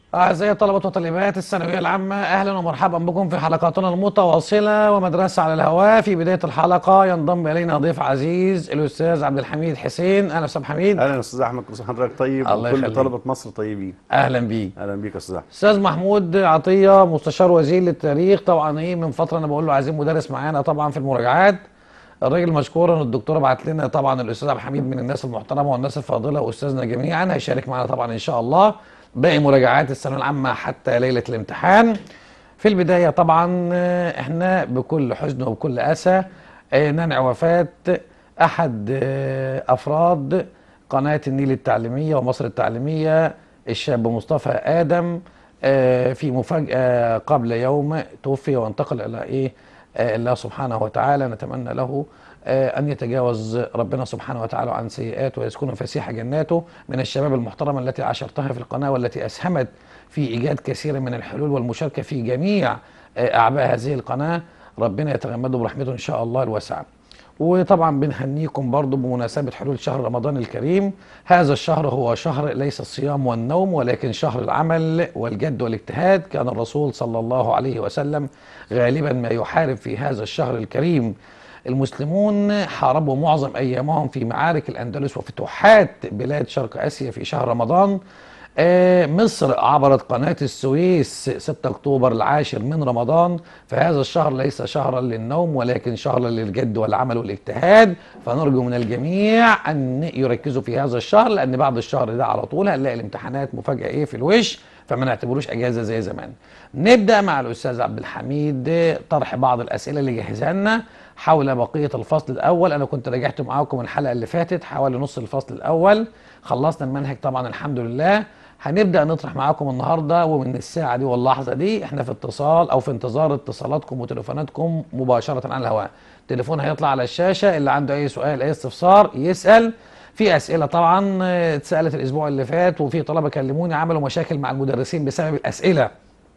أعزائي طلبة وطالبات الثانوية العامة أهلا ومرحبا بكم في حلقاتنا المتواصلة ومدرسة على الهواء في بداية الحلقة ينضم إلينا ضيف عزيز الأستاذ عبد الحميد حسين أهلا أستاذ حميد اهلا يا استاذ احمد كل سنه وحضرتك طيب الله وكل يخليك. طلبه مصر طيبين أهلا بيه اهلا بيك يا استاذ احمد أستاذ محمود عطية مستشار وزير للتاريخ طبعا إيه من فترة أنا بقول له عايزين مدرس معانا طبعا في المراجعات الراجل مشكور ان الدكتوره بعت لنا طبعا الاستاذ عبد الحميد من الناس المحترمه والناس الفاضله واستاذنا جميعا هيشارك معنا طبعا ان شاء الله باقي مراجعات الثانويه العامه حتى ليله الامتحان في البدايه طبعا آه، احنا بكل حزن وبكل اسى آه، ننعي وفاه احد آه، افراد قناه النيل التعليميه ومصر التعليميه الشاب مصطفى ادم آه، في مفاجاه قبل يوم توفي وانتقل الى ايه آه، الله سبحانه وتعالى نتمنى له آه، أن يتجاوز ربنا سبحانه وتعالى عن سيئاته ويسكن فسيح جناته من الشباب المحترمة التي عاشرتها في القناة والتي أسهمت في إيجاد كثير من الحلول والمشاركة في جميع آه، أعباء هذه القناة ربنا يتغمده برحمته إن شاء الله الواسعة وطبعا بنهنيكم برضو بمناسبة حلول شهر رمضان الكريم هذا الشهر هو شهر ليس الصيام والنوم ولكن شهر العمل والجد والاجتهاد كان الرسول صلى الله عليه وسلم غالبا ما يحارب في هذا الشهر الكريم المسلمون حاربوا معظم أيامهم في معارك الأندلس وفتوحات بلاد شرق آسيا في شهر رمضان آه، مصر عبرت قناة السويس 6 أكتوبر العاشر من رمضان فهذا الشهر ليس شهرا للنوم ولكن شهرا للجد والعمل والاجتهاد فنرجو من الجميع أن يركزوا في هذا الشهر لأن بعد الشهر ده على طول هنلاقي الامتحانات مفاجأة إيه في الوش فما نعتبروش أجازة زي زمان نبدأ مع الأستاذ عبد الحميد طرح بعض الأسئلة اللي جهزها لنا حول بقية الفصل الأول أنا كنت راجعت معاكم الحلقة اللي فاتت حوالي نص الفصل الأول خلصنا المنهج طبعا الحمد لله هنبدأ نطرح معاكم النهاردة ومن الساعة دي واللحظة دي احنا في اتصال أو في انتظار اتصالاتكم وتليفوناتكم مباشرة على الهواء تليفون هيطلع على الشاشة اللي عنده أي سؤال أي استفسار يسأل في أسئلة طبعا اه، اتسألت الأسبوع اللي فات وفي طلبة كلموني عملوا مشاكل مع المدرسين بسبب الأسئلة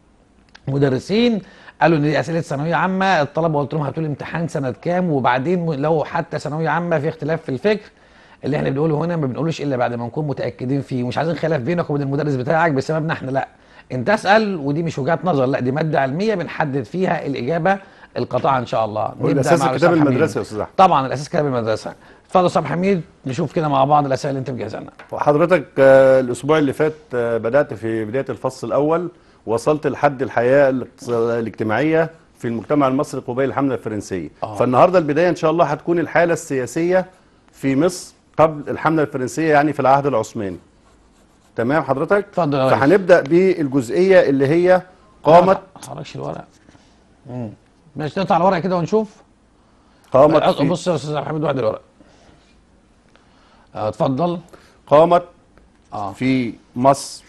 مدرسين قالوا ان دي اسئله ثانويه عامه الطلبه قلت لهم هاتوا لي امتحان سنه كام وبعدين لو حتى ثانويه عامه في اختلاف في الفكر اللي احنا بنقوله هنا ما بنقولوش الا بعد ما نكون متاكدين فيه مش عايزين خلاف بينك وبين المدرس بتاعك بسببنا احنا لا انت اسال ودي مش وجهات نظر لا دي ماده علميه بنحدد فيها الاجابه القطاعه ان شاء الله نبدأ والاساس مع كتاب الأستاذ حميد. المدرسه يا استاذ احمد طبعا الاساس كتاب المدرسه اتفضل يا استاذ حميد نشوف كده مع بعض الاسئله اللي انت مجهزها لنا وحضرتك آه، الاسبوع اللي فات آه، بدات في بدايه الفصل الاول وصلت لحد الحياه الاقتص- الاجتماعيه في المجتمع المصري قبيل الحمله الفرنسيه آه. فالنهارده البدايه ان شاء الله هتكون الحاله السياسيه في مصر قبل الحمله الفرنسيه يعني في العهد العثماني تمام حضرتك اتفضل يا ريس. فهنبدا بالجزئيه اللي هي قامت ما تحركش الورق مم. ماشي نقطع الورق كده ونشوف قامت بص في بص يا استاذ حميد واحد الورق اه، اتفضل قامت اه في مصر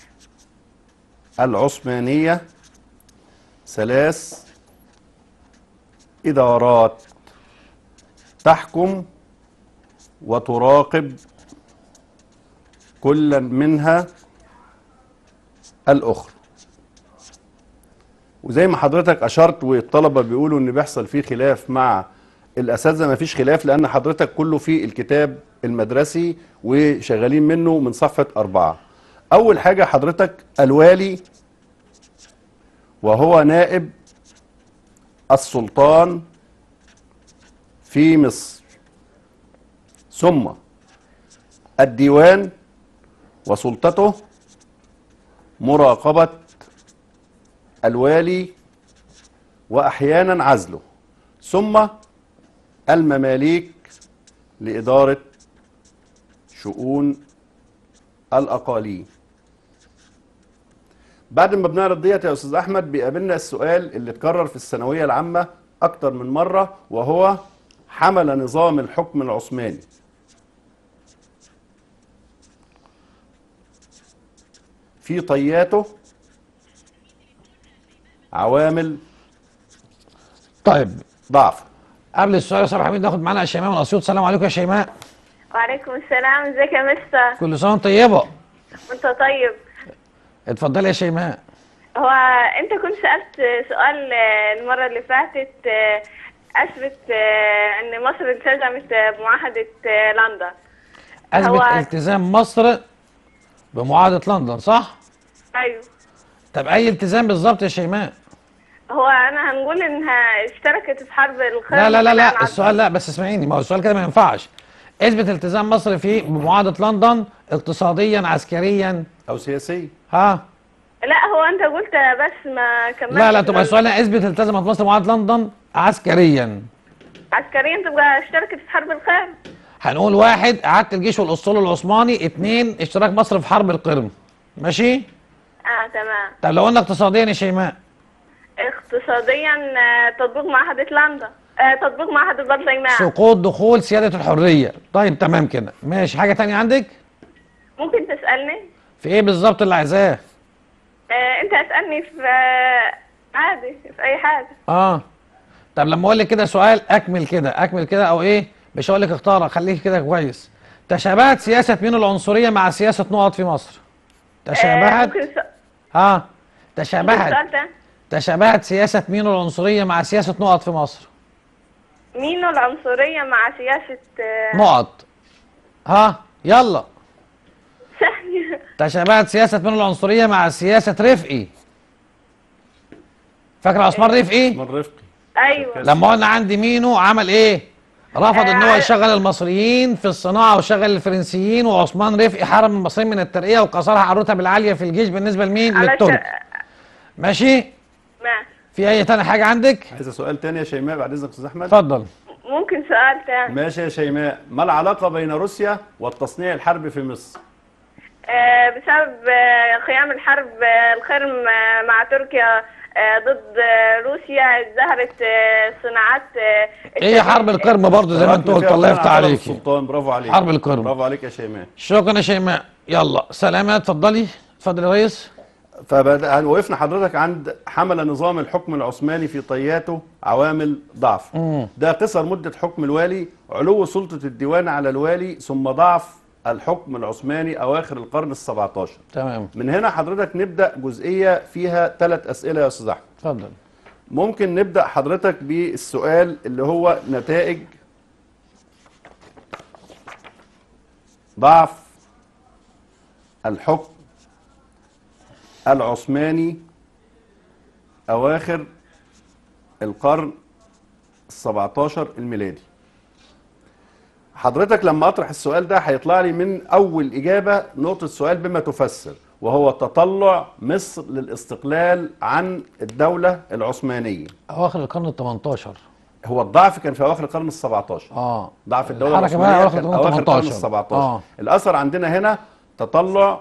العثمانية ثلاث إدارات تحكم وتراقب كل منها الأخرى وزي ما حضرتك أشرت والطلبة بيقولوا إن بيحصل فيه خلاف مع الأساتذة ما فيش خلاف لأن حضرتك كله في الكتاب المدرسي وشغالين منه من صفحة أربعة أول حاجة حضرتك الوالي وهو نائب السلطان في مصر ثم الديوان وسلطته مراقبة الوالي وأحيانا عزله ثم المماليك لإدارة شؤون الأقاليم بعد ما بنعرض ديت يا أستاذ أحمد بيقابلنا السؤال اللي اتكرر في الثانوية العامة أكتر من مرة وهو حمل نظام الحكم العثماني في طياته عوامل طيب ضعف قبل السؤال يا استاذ حميد ناخد معانا شيماء من اسيوط السلام عليكم يا شيماء وعليكم السلام ازيك يا مستر كل سنه وانت طيبه وانت طيب اتفضلي يا شيماء هو انت كنت سألت سؤال آه، المرة اللي فاتت آه، اثبت آه، ان مصر التزمت بمعاهدة آه، لندن اثبت هو- التزام مصر بمعاهده لندن صح ايوه طب اي التزام بالظبط يا شيماء هو انا هنقول انها اشتركت في حرب الخير لا لا لا ومنع لا السؤال لا بس اسمعيني ما هو السؤال كده ما ينفعش اثبت التزام مصر في بمعاهده لندن اقتصاديا عسكريا او سياسيه ها لا هو انت قلت بس ما كملتش لا لا تبقى السؤال اثبت التزمت مصر بمعاهده لندن عسكريا عسكريا تبقى اشتركت في حرب الخير هنقول واحد اعاده الجيش والاسطول العثماني اثنين اشتراك مصر في حرب القرم ماشي اه تمام طب لو قلنا اقتصاديا يا شيماء اقتصاديا آه، تطبيق معاهدة لندن آه، تطبيق معاهدة برلمان سقوط دخول سياده الحريه طيب تمام كده ماشي حاجه تانية عندك ممكن تسألني في ايه بالظبط اللي عايزاه آه، انت اسألني في آه، عادي في اي حاجة اه طب لما اقول لك كده سؤال اكمل كده اكمل كده او ايه مش هقول لك اختار خليك كده كويس تشابهت سياسه مين العنصريه مع سياسه نقط في مصر آه، تشابهت ممكن س- ها ممكن تشابهت سؤال تاني تشابهت سياسه مين العنصريه مع سياسه نقط في مصر مين العنصرية مع سياسة آه، نقط ها يلا ثانية تشابهت سياسه مين العنصريه مع سياسه رفقي فاكر عثمان رفقي من رفقي ايوه لما قلنا عندي مينو عمل ايه رفض ان هو آه. يشغل المصريين في الصناعه وشغل الفرنسيين وعثمان رفقي حرم المصريين من الترقيه وقصرها على الرتب العاليه في الجيش بالنسبه لمين على للترك ش- ماشي ماشي في اي تاني حاجه عندك عايزه سؤال تاني يا شيماء بعد اذنك استاذ احمد اتفضل ممكن سؤال تاني ماشي يا شيماء ما العلاقه بين روسيا والتصنيع الحربي في مصر آه، بسبب آه، قيام الحرب آه، الخير م- مع تركيا آه، ضد آه، روسيا ازدهرت آه، صناعات آه، ايه حرب القرم برضه زي ما انت تركنا قلت فيها الله وكان يفتح على عليكي السلطان برافو عليك حرب القرم. برافو عليك يا شيماء شكرا يا شيماء يلا سلامة اتفضلي اتفضل يا ريس فبدأ وقفنا حضرتك عند حمل نظام الحكم العثماني في طياته عوامل ضعف مم. ده قصر مدة حكم الوالي علو سلطة الديوان على الوالي ثم ضعف الحكم العثماني أواخر القرن السبعة عشر تمام من هنا حضرتك نبدأ جزئية فيها ثلاث أسئلة يا أستاذ أحمد اتفضل ممكن نبدأ حضرتك بالسؤال اللي هو نتائج ضعف الحكم العثماني أواخر القرن السبعتاشر الميلادي حضرتك لما أطرح السؤال ده هيطلع لي من أول إجابة نقطة سؤال بما تفسر وهو تطلع مصر للاستقلال عن الدولة العثمانية اواخر القرن ال 18 هو الضعف كان في أواخر القرن السبعتاشر اه ضعف الدولة الحركة بقى العثمانية أواخر كان القرن أواخر القرن 18. السبعتاشر آه. الأثر عندنا هنا تطلع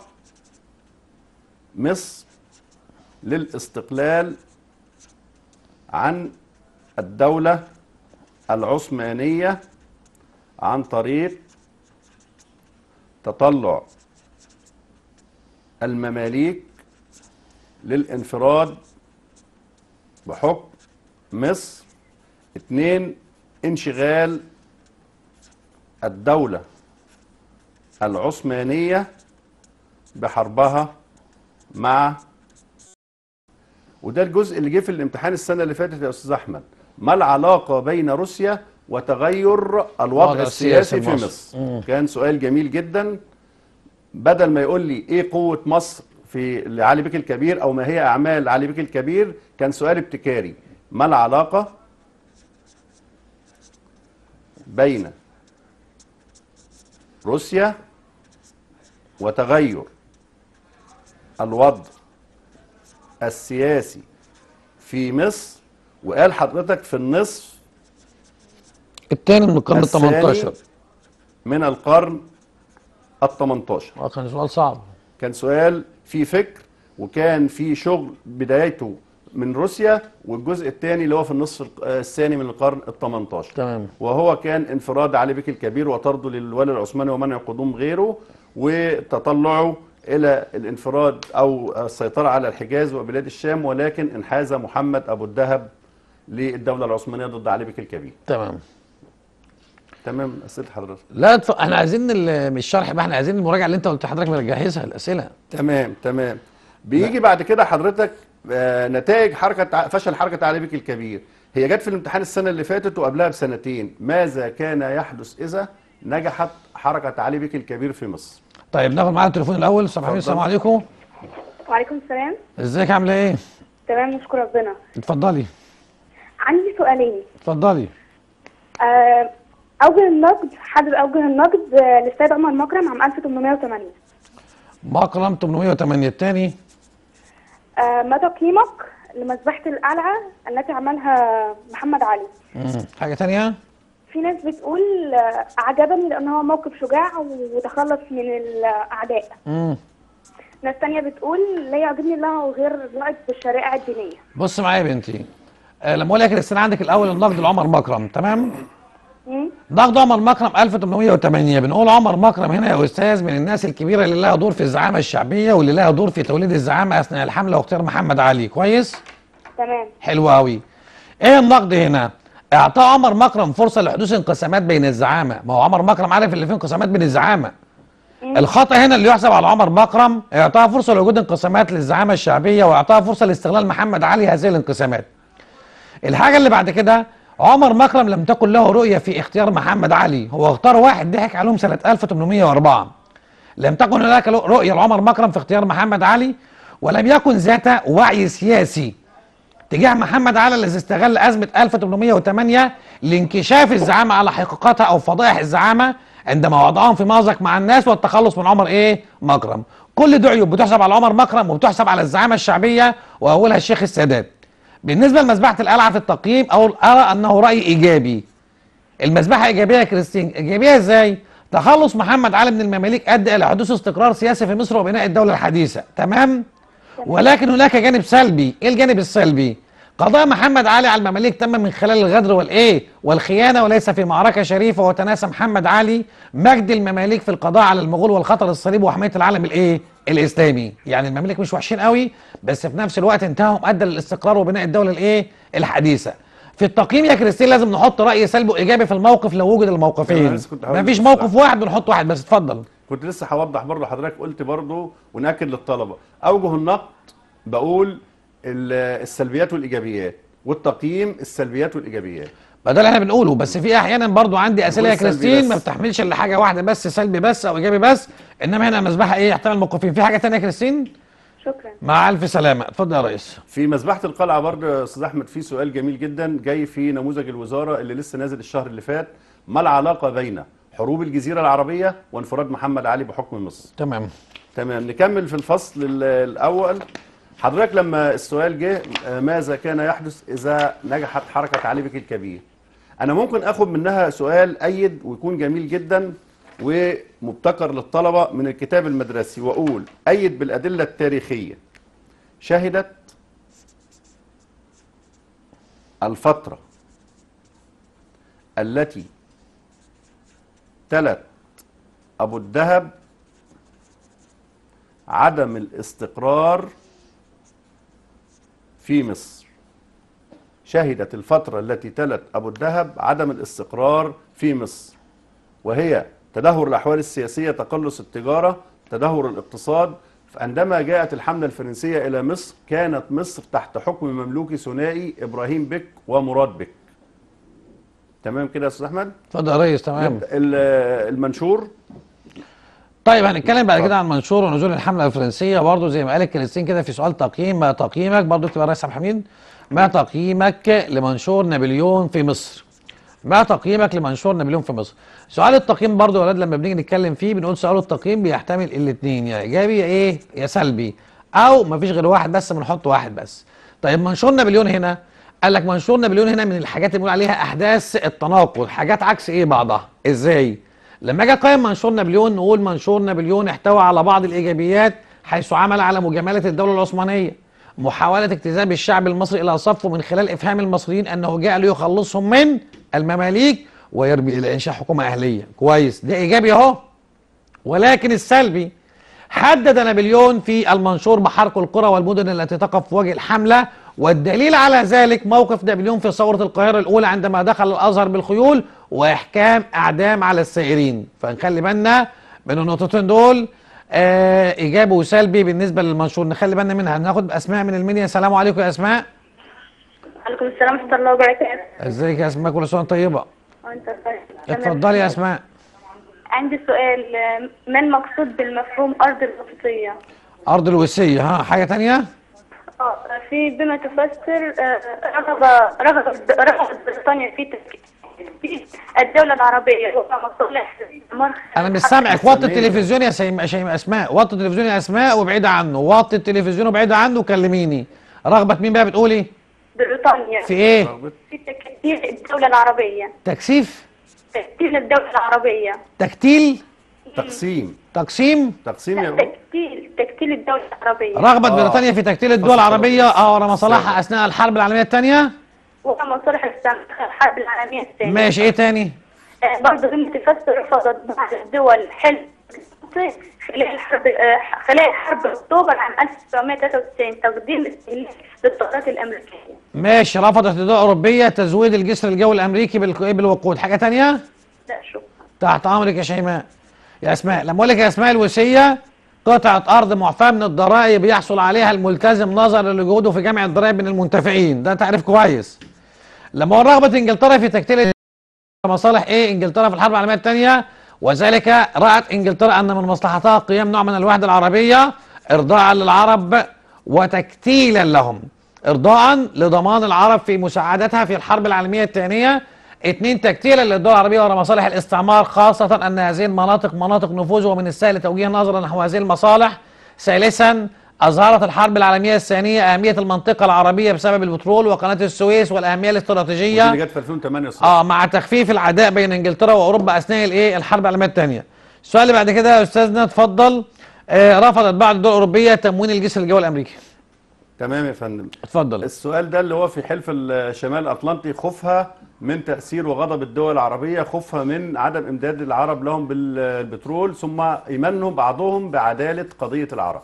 مصر للاستقلال عن الدولة العثمانية عن طريق تطلع المماليك للانفراد بحكم مصر اتنين انشغال الدولة العثمانية بحربها مع وده الجزء اللي جه في الامتحان السنة اللي فاتت يا أستاذ أحمد ما العلاقة بين روسيا وتغير الوضع الوضع السياسي السياسي في في مصر مصر. كان سؤال جميل جدا بدل ما يقول لي ايه قوة مصر في علي بك الكبير او ما هي اعمال علي بك الكبير كان سؤال ابتكاري ما العلاقة بين روسيا وتغير الوضع السياسي في مصر وقال حضرتك في النصف الثاني من القرن ال الثاني 18 من القرن ال 18 اه كان سؤال صعب كان سؤال فيه فكر وكان فيه شغل بدايته من روسيا والجزء الثاني اللي هو في النصف الثاني من القرن ال 18 تمام وهو كان انفراد علي بك الكبير وطرده للولي العثماني ومنع قدوم غيره وتطلعه الى الانفراد او السيطره على الحجاز وبلاد الشام ولكن انحاز محمد ابو الدهب للدوله العثمانيه ضد علي بك الكبير تمام تمام اسئله حضرتك لا تف... احنا عايزين ال- مش شرح بقى احنا عايزين المراجعه اللي انت قلت حضرتك مجهزها الاسئله تمام تمام بيجي بعد كده حضرتك آه، نتائج حركه ع- فشل حركه علي بك الكبير هي جت في الامتحان السنه اللي فاتت وقبلها بسنتين ماذا كان يحدث اذا نجحت حركه علي بك الكبير في مصر طيب ناخد معانا التليفون الاول استاذ حميد اتفضل. السلام عليكم وعليكم السلام ازيك عامله ايه تمام نشكر ربنا اتفضلي عندي سؤالين اتفضلي آه، أوجه النقد حابب أوجه النقد آه، للسيد عمر مكرم عام 1808 مكرم 808 الثاني آه، ما تقييمك لمذبحة القلعة التي عملها محمد علي حاجه ثانيه في ناس بتقول آه، عجبني لأن هو موقف شجاع وتخلص من الأعداء امم ناس تانية بتقول لا يعجبني الله غير رائد بالشرائع الدينية بص معايا يا بنتي آه لما اقول لك الاستنى عندك الاول النقد لعمر مكرم تمام مم؟ نقد عمر مكرم 1808 بنقول عمر مكرم هنا يا استاذ من الناس الكبيره اللي لها دور في الزعامه الشعبيه واللي لها دور في توليد الزعامه اثناء الحمله واختيار محمد علي كويس تمام حلو قوي ايه النقد هنا اعطاء عمر مكرم فرصه لحدوث انقسامات بين الزعامه ما هو عمر مكرم عارف اللي فيه انقسامات بين الزعامه الخطا هنا اللي يحسب على عمر مكرم اعطاء فرصه لوجود انقسامات للزعامه الشعبيه واعطاء فرصه لاستغلال محمد علي هذه الانقسامات الحاجه اللي بعد كده عمر مكرم لم تكن له رؤيه في اختيار محمد علي هو اختار واحد ضحك عليهم سنه 1804 لم تكن هناك رؤيه لعمر مكرم في اختيار محمد علي ولم يكن ذات وعي سياسي تجاه محمد علي الذي استغل أزمة 1808 لانكشاف الزعامة على حقيقتها أو فضائح الزعامة عندما وضعهم في مأزق مع الناس والتخلص من عمر إيه؟ مكرم. كل دعيه بتحسب على عمر مكرم وبتحسب على الزعامة الشعبية وأولها الشيخ السادات. بالنسبة لمذبحة القلعة في التقييم أو أرى أنه رأي إيجابي. المذبحة إيجابية يا كريستين، إيجابية إزاي؟ تخلص محمد علي من المماليك أدى إلى حدوث استقرار سياسي في مصر وبناء الدولة الحديثة، تمام؟ ولكن هناك جانب سلبي، ايه الجانب السلبي؟ قضاء محمد علي على المماليك تم من خلال الغدر والايه؟ والخيانه وليس في معركه شريفه وتناسى محمد علي مجد المماليك في القضاء على المغول والخطر الصليبي وحمايه العالم الايه؟ الاسلامي، يعني المماليك مش وحشين قوي بس في نفس الوقت انتهوا ادى للاستقرار وبناء الدوله الايه؟ الحديثه. في التقييم يا كريستين لازم نحط راي سلبي وايجابي في الموقف لو وجد أنا الموقفين. لسه كنت هقول مفيش بس موقف لا. واحد بنحط واحد بس اتفضل. كنت لسه هوضح برضه حضرتك قلت برضه وناكد للطلبه اوجه النقد بقول ال- السلبيات والايجابيات والتقييم السلبيات والايجابيات ما ده اللي احنا بنقوله بس في احيانا برضو عندي اسئله يا نقول سلبي كريستين بس. ما بتحملش الا حاجه واحده بس سلبي بس او ايجابي بس انما هنا مذبحه ايه يحتمل موقفين في حاجه تانية يا كريستين شكرا مع الف سلامه اتفضل يا ريس في مذبحه القلعه برضه يا استاذ احمد في سؤال جميل جدا جاي في نموذج الوزاره اللي لسه نازل الشهر اللي فات ما العلاقه بين حروب الجزيره العربيه وانفراد محمد علي بحكم مصر تمام تمام نكمل في الفصل ال- الاول حضرتك لما السؤال جه آه، ماذا كان يحدث اذا نجحت حركه علي بك الكبير انا ممكن اخد منها سؤال ايد ويكون جميل جدا ومبتكر للطلبه من الكتاب المدرسي واقول ايد بالادله التاريخيه شهدت الفتره التي تلت ابو الدهب عدم الاستقرار في مصر شهدت الفترة التي تلت أبو الدهب عدم الاستقرار في مصر وهي تدهور الأحوال السياسية تقلص التجارة تدهور الاقتصاد عندما جاءت الحملة الفرنسية إلى مصر كانت مصر تحت حكم مملوكي ثنائي إبراهيم بك ومراد بك تمام كده يا أستاذ أحمد اتفضل يا ريس تمام نبدأ ال- المنشور طيب هنتكلم بعد كده عن منشور ونزول الحمله الفرنسيه برضو زي ما قال كريستين كده في سؤال تقييم ما تقييمك برضو اكتب يا ريس عبد الحميد ما تقييمك لمنشور نابليون في مصر ما تقييمك لمنشور نابليون في مصر سؤال التقييم برضو يا ولاد لما بنيجي نتكلم فيه بنقول سؤال التقييم بيحتمل الاثنين يا ايجابي يا ايه يا سلبي او مفيش غير واحد بس بنحط واحد بس طيب منشور نابليون هنا قال لك منشور نابليون هنا من الحاجات اللي بنقول عليها احداث التناقض حاجات عكس ايه بعضها ازاي لما اجي اقيم منشور نابليون نقول منشور نابليون احتوى على بعض الايجابيات حيث عمل على مجامله الدوله العثمانيه محاوله اجتذاب الشعب المصري الى صفه من خلال افهام المصريين انه جاء ليخلصهم من المماليك ويرمي الى انشاء حكومه اهليه كويس ده ايجابي اهو ولكن السلبي حدد نابليون في المنشور محارق القرى والمدن التي تقف في وجه الحملة والدليل على ذلك موقف نابليون في ثورة القاهرة الأولى عندما دخل الأزهر بالخيول وإحكام أعدام على السائرين فنخلي بالنا من النقطتين دول آه إيجابي وسلبي بالنسبة للمنشور نخلي بالنا منها ناخد أسماء من المنيا السلام عليكم يا أسماء عليكم السلام ورحمة الله وبركاته ازيك يا أسماء كل سنة وأنت طيبة وانت طيب. اتفضلي يا أسماء عندي سؤال آه، ما المقصود بالمفهوم أرض القبطية؟ ارض الوسيه ها حاجه تانية اه في بما تفسر آه، رغب رغب رغب بريطانيا في تفكيك الدولة العربية ومصالح الاستعمار انا مش سامعك وطي التلفزيون يا سيم شيم اسماء وطي التلفزيون يا اسماء وبعيده عنه وطي التلفزيون وبعيده عنه وكلميني رغبه مين بقى بتقولي بريطانيا في ايه في تكتيل الدولة العربية تكثيف تكتيل الدولة العربية تكتيل تقسيم تقسيم تقسيم يا أبو. تكتيل تكتيل الدولة العربية رغبه آه. بريطانيا في تكتيل الدول العربيه اه ورا مصالحها اثناء الحرب العالميه الثانيه ومصالح الاستعمار الحرب العالمية الثانية ماشي ايه تاني آه، برضه بما تفسر رفضت بعض الدول حل خلال حرب آه، خلال حرب اكتوبر عام 1993 تقديم استهلاك للطائرات الامريكيه. ماشي رفضت الدول الاوروبيه تزويد الجسر الجوي الامريكي بالك- بالوقود حاجه تانية لا شكرا. تحت امرك يا شيماء يا اسماء لما اقول لك يا اسماء الوسيه قطعه ارض معفاه من الضرائب يحصل عليها الملتزم نظرا لجهوده في جمع الضرائب من المنتفعين ده تعريف كويس لما هو رغبه انجلترا في تكتيل مصالح ايه انجلترا في الحرب العالميه الثانيه وذلك رأت انجلترا ان من مصلحتها قيام نوع من الوحده العربيه ارضاء للعرب وتكتيلا لهم ارضاء لضمان العرب في مساعدتها في الحرب العالميه الثانيه اثنين تكتيلا للدول العربيه ورا مصالح الاستعمار خاصه ان هذه المناطق مناطق نفوذ ومن السهل توجيه نظرا نحو هذه المصالح ثالثا أظهرت الحرب العالمية الثانية أهمية المنطقة العربية بسبب البترول وقناة السويس والأهمية ودي الاستراتيجية اللي جت في 2008 الصراحة. اه مع تخفيف العداء بين انجلترا واوروبا اثناء الايه الحرب العالميه الثانيه السؤال اللي بعد كده يا استاذنا اتفضل آه رفضت بعض الدول الاوروبيه تموين الجسر الجوي الامريكي تمام يا فندم اتفضل السؤال ده اللي هو في حلف الشمال الاطلنطي خوفها من تاثير وغضب الدول العربيه خوفها من عدم امداد العرب لهم بالبترول ثم ايمانهم بعضهم بعداله قضيه العرب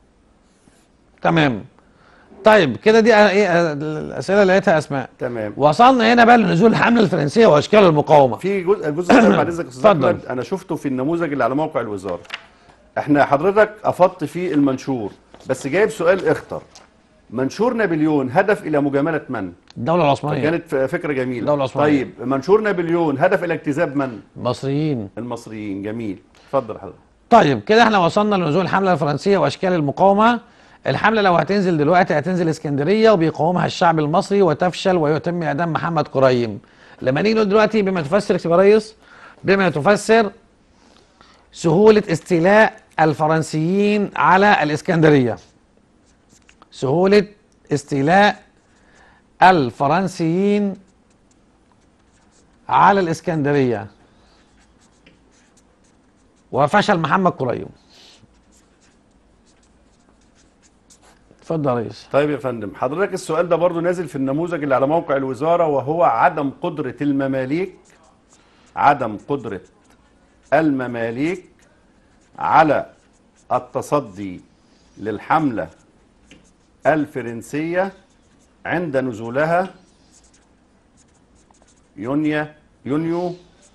تمام طيب كده دي آه، ايه آه، الاسئله اللي لقيتها اسماء تمام وصلنا هنا بقى لنزول الحمله الفرنسيه واشكال المقاومه في جزء الجزء الثاني بعد اذنك يا استاذ اتفضل. احمد انا شفته في النموذج اللي على موقع الوزاره احنا حضرتك افضت في المنشور بس جايب سؤال اختر منشور نابليون هدف الى مجامله من الدوله العثمانيه كانت فكره جميله الدولة العثمانية. طيب منشور نابليون هدف الى اجتذاب من المصريين المصريين جميل اتفضل حضرتك طيب كده احنا وصلنا لنزول الحمله الفرنسيه واشكال المقاومه الحمله لو هتنزل دلوقتي هتنزل اسكندريه وبيقاومها الشعب المصري وتفشل ويتم اعدام محمد قريم لما نيجي نقول دلوقتي بما تفسر يا ريس بما تفسر سهوله استيلاء الفرنسيين على الاسكندريه سهوله استيلاء الفرنسيين على الاسكندريه وفشل محمد قريم اتفضل يا ريس طيب يا فندم حضرتك السؤال ده برضو نازل في النموذج اللي على موقع الوزارة وهو عدم قدرة المماليك عدم قدرة المماليك على التصدي للحملة الفرنسية عند نزولها يونيو يونيو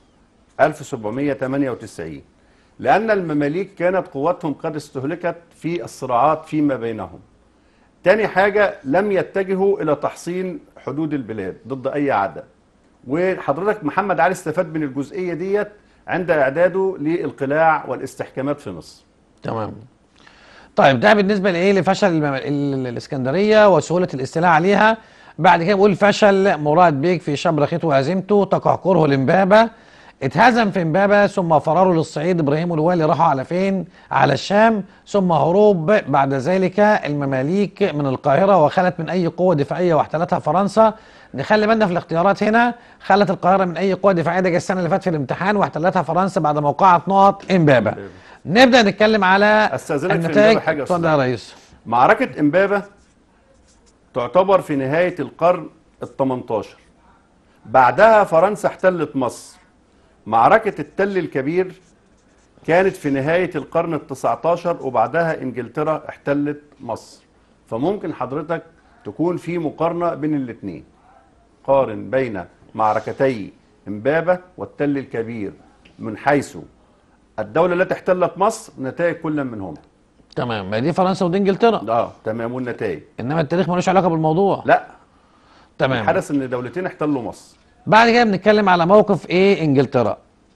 1798 لأن المماليك كانت قوتهم قد استهلكت في الصراعات فيما بينهم تاني حاجة لم يتجهوا إلى تحصين حدود البلاد ضد أي عداء وحضرتك محمد علي استفاد من الجزئية ديت عند إعداده للقلاع والاستحكامات في مصر تمام طيب ده بالنسبه لايه لفشل المم... ال- الاسكندريه وسهوله الاستيلاء عليها بعد كده بقول فشل مراد بيك في شبرخته وهزيمته تقهقره لامبابه اتهزم في امبابه ثم فراره للصعيد ابراهيم الوالي راحوا على فين على الشام ثم هروب بعد ذلك المماليك من القاهره وخلت من اي قوه دفاعيه واحتلتها فرنسا نخلي بالنا في الاختيارات هنا خلت القاهره من اي قوه دفاعيه ده جه السنه اللي فاتت في الامتحان واحتلتها فرنسا بعد موقعه نقط امبابه نبدا نتكلم على أستأذنك في النتائج إمبابة حاجة يا اتفضل أستاذ. يا ريس معركة إمبابة تعتبر في نهاية القرن ال 18 بعدها فرنسا احتلت مصر معركة التل الكبير كانت في نهاية القرن ال 19 وبعدها إنجلترا احتلت مصر فممكن حضرتك تكون في مقارنة بين الاثنين قارن بين معركتي إمبابة والتل الكبير من حيث الدولة التي احتلت مصر نتائج كل منهم تمام ما دي فرنسا ودي انجلترا اه تمام والنتائج انما التاريخ ملوش علاقه بالموضوع لا تمام حدث ان دولتين احتلوا مصر بعد كده بنتكلم على موقف ايه انجلترا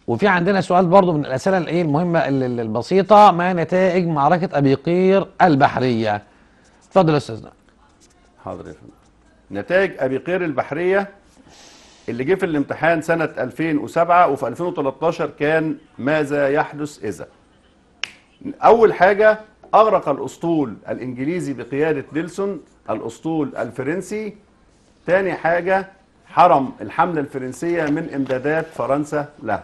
وفي عندنا سؤال برضو من الاسئله الايه المهمه ال- ال- البسيطه ما نتائج معركه ابي قير البحريه اتفضل يا استاذنا حاضر يا فندم نتائج ابي قير البحريه اللي جه في الامتحان سنه 2007 وفي 2013 كان ماذا يحدث اذا اول حاجه اغرق الاسطول الانجليزي بقياده نيلسون الاسطول الفرنسي تاني حاجه حرم الحمله الفرنسيه من امدادات فرنسا لها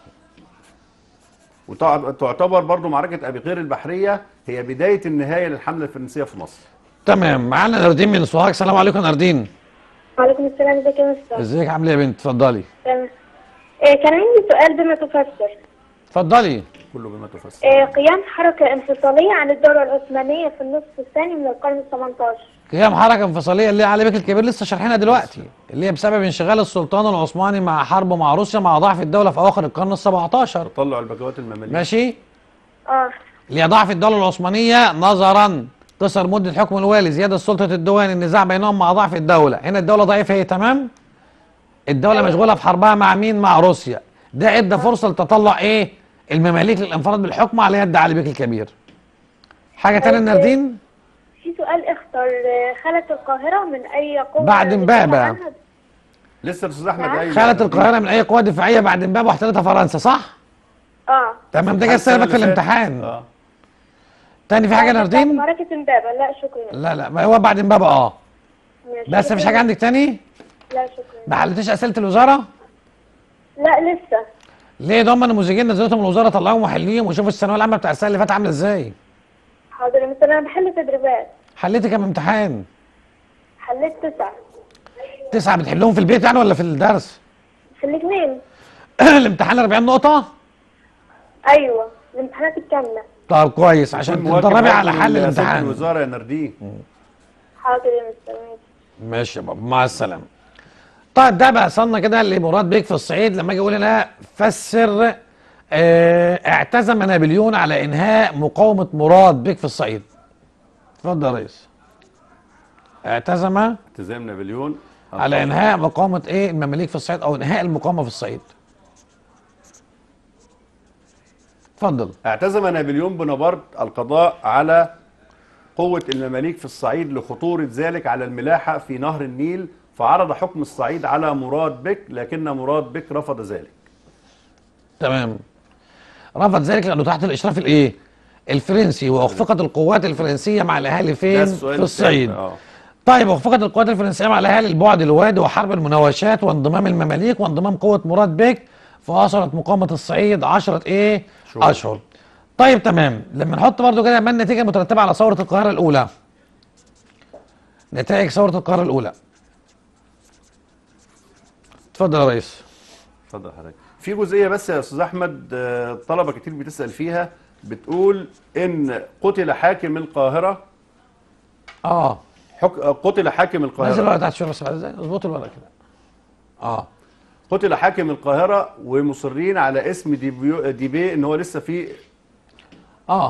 وتعتبر برضو معركه ابي قير البحريه هي بدايه النهايه للحمله الفرنسيه في مصر تمام معانا ناردين من سوهاج السلام عليكم ناردين وعليكم السلام ازيك يا مستر ازيك عامله ايه يا بنت اتفضلي تمام آه، كان عندي سؤال بما تفسر اتفضلي كله بما تفسر آه، قيام حركة انفصالية عن الدولة العثمانية في النصف الثاني من القرن الثمنتاشر قيام حركه انفصاليه اللي هي علي بك الكبير لسه شارحينها دلوقتي اللي هي بسبب انشغال السلطان العثماني مع حربه مع روسيا مع ضعف الدوله في اواخر القرن ال 17 طلعوا البكوات المماليك ماشي اه اللي هي ضعف الدوله العثمانيه نظرا تصر مده حكم الوالي زياده سلطه الديوان النزاع بينهم مع ضعف الدوله هنا الدوله ضعيفه هي تمام الدوله مشغوله في حربها مع مين مع روسيا ده ادى فرصه لتطلع ايه المماليك للانفراد بالحكم على يد علي بك الكبير حاجه تانية ناردين في سؤال اختر آه، خالة القاهرة من أي قوة بعد دفاع امبابة. عنها؟ لسه الاستاذ احمد نعم. قايل خالت القاهره من اي قوه دفاعيه بعد امبابه واحتلتها فرنسا صح اه تمام ده جه السنه اللي فاتت في الامتحان اه تاني في حاجه بعد ناردين معركة امبابة لا شكرا لا لا ما هو بعد امبابه اه ماشي. بس مفيش حاجه عندك تاني لا شكرا ما حلتيش اسئله الوزاره لا لسه ليه ده هم النموذجين نزلتهم من الوزاره طلعوهم وحليهم وشوفوا الثانويه العامه بتاع السنه اللي فاتت عامله ازاي حاضر يا مستر انا بحل تدريبات حليتي كام امتحان حليت تسعة تسعه بتحلهم في البيت يعني ولا في الدرس في الاثنين الامتحان 40 نقطه ايوه الامتحانات الكاملة طب كويس عشان مواكب تتدربي على برضه حل لأساتذة الامتحان الوزاره يا نردين حاضر يا مستر ماشي ماشي يا بابا مع السلامه طيب ده بقى وصلنا كده لمراد بيك في الصعيد لما اجي اقول انا فسر اه اعتزم نابليون على انهاء مقاومه مراد بيك في الصعيد اتفضل يا ريس اعتزم التزام نابليون على انهاء مقاومه ايه المماليك في الصعيد او انهاء المقاومه في الصعيد اتفضل اعتزم نابليون بونابرت القضاء على قوة المماليك في الصعيد لخطورة ذلك على الملاحة في نهر النيل فعرض حكم الصعيد على مراد بك لكن مراد بك رفض ذلك تمام رفض ذلك لانه تحت الاشراف الايه الفرنسي واخفقت القوات الفرنسيه مع الاهالي ده فين السؤال في الصعيد الثاني. اه طيب اخفقت القوات الفرنسيه مع الاهالي البعد الوادي وحرب المناوشات وانضمام المماليك وانضمام قوه مراد بك فواصلت مقاومه الصعيد 10 ايه شهور. اشهر طيب تمام لما نحط برضو كده ما النتيجه المترتبه على ثوره القاهره الاولى نتائج ثوره القاهره الاولى اتفضل يا ريس اتفضل حضرتك في جزئية بس يا استاذ احمد آه، طلبة كتير بتسأل فيها بتقول ان قتل حاكم القاهرة اه حك... آه، قتل حاكم نزل القاهرة الورقه تحت شويه بس بعد ازاي اظبط الورقه كده اه قتل حاكم القاهرة ومصرين على اسم ديبيو... ديبي ان هو لسه في اه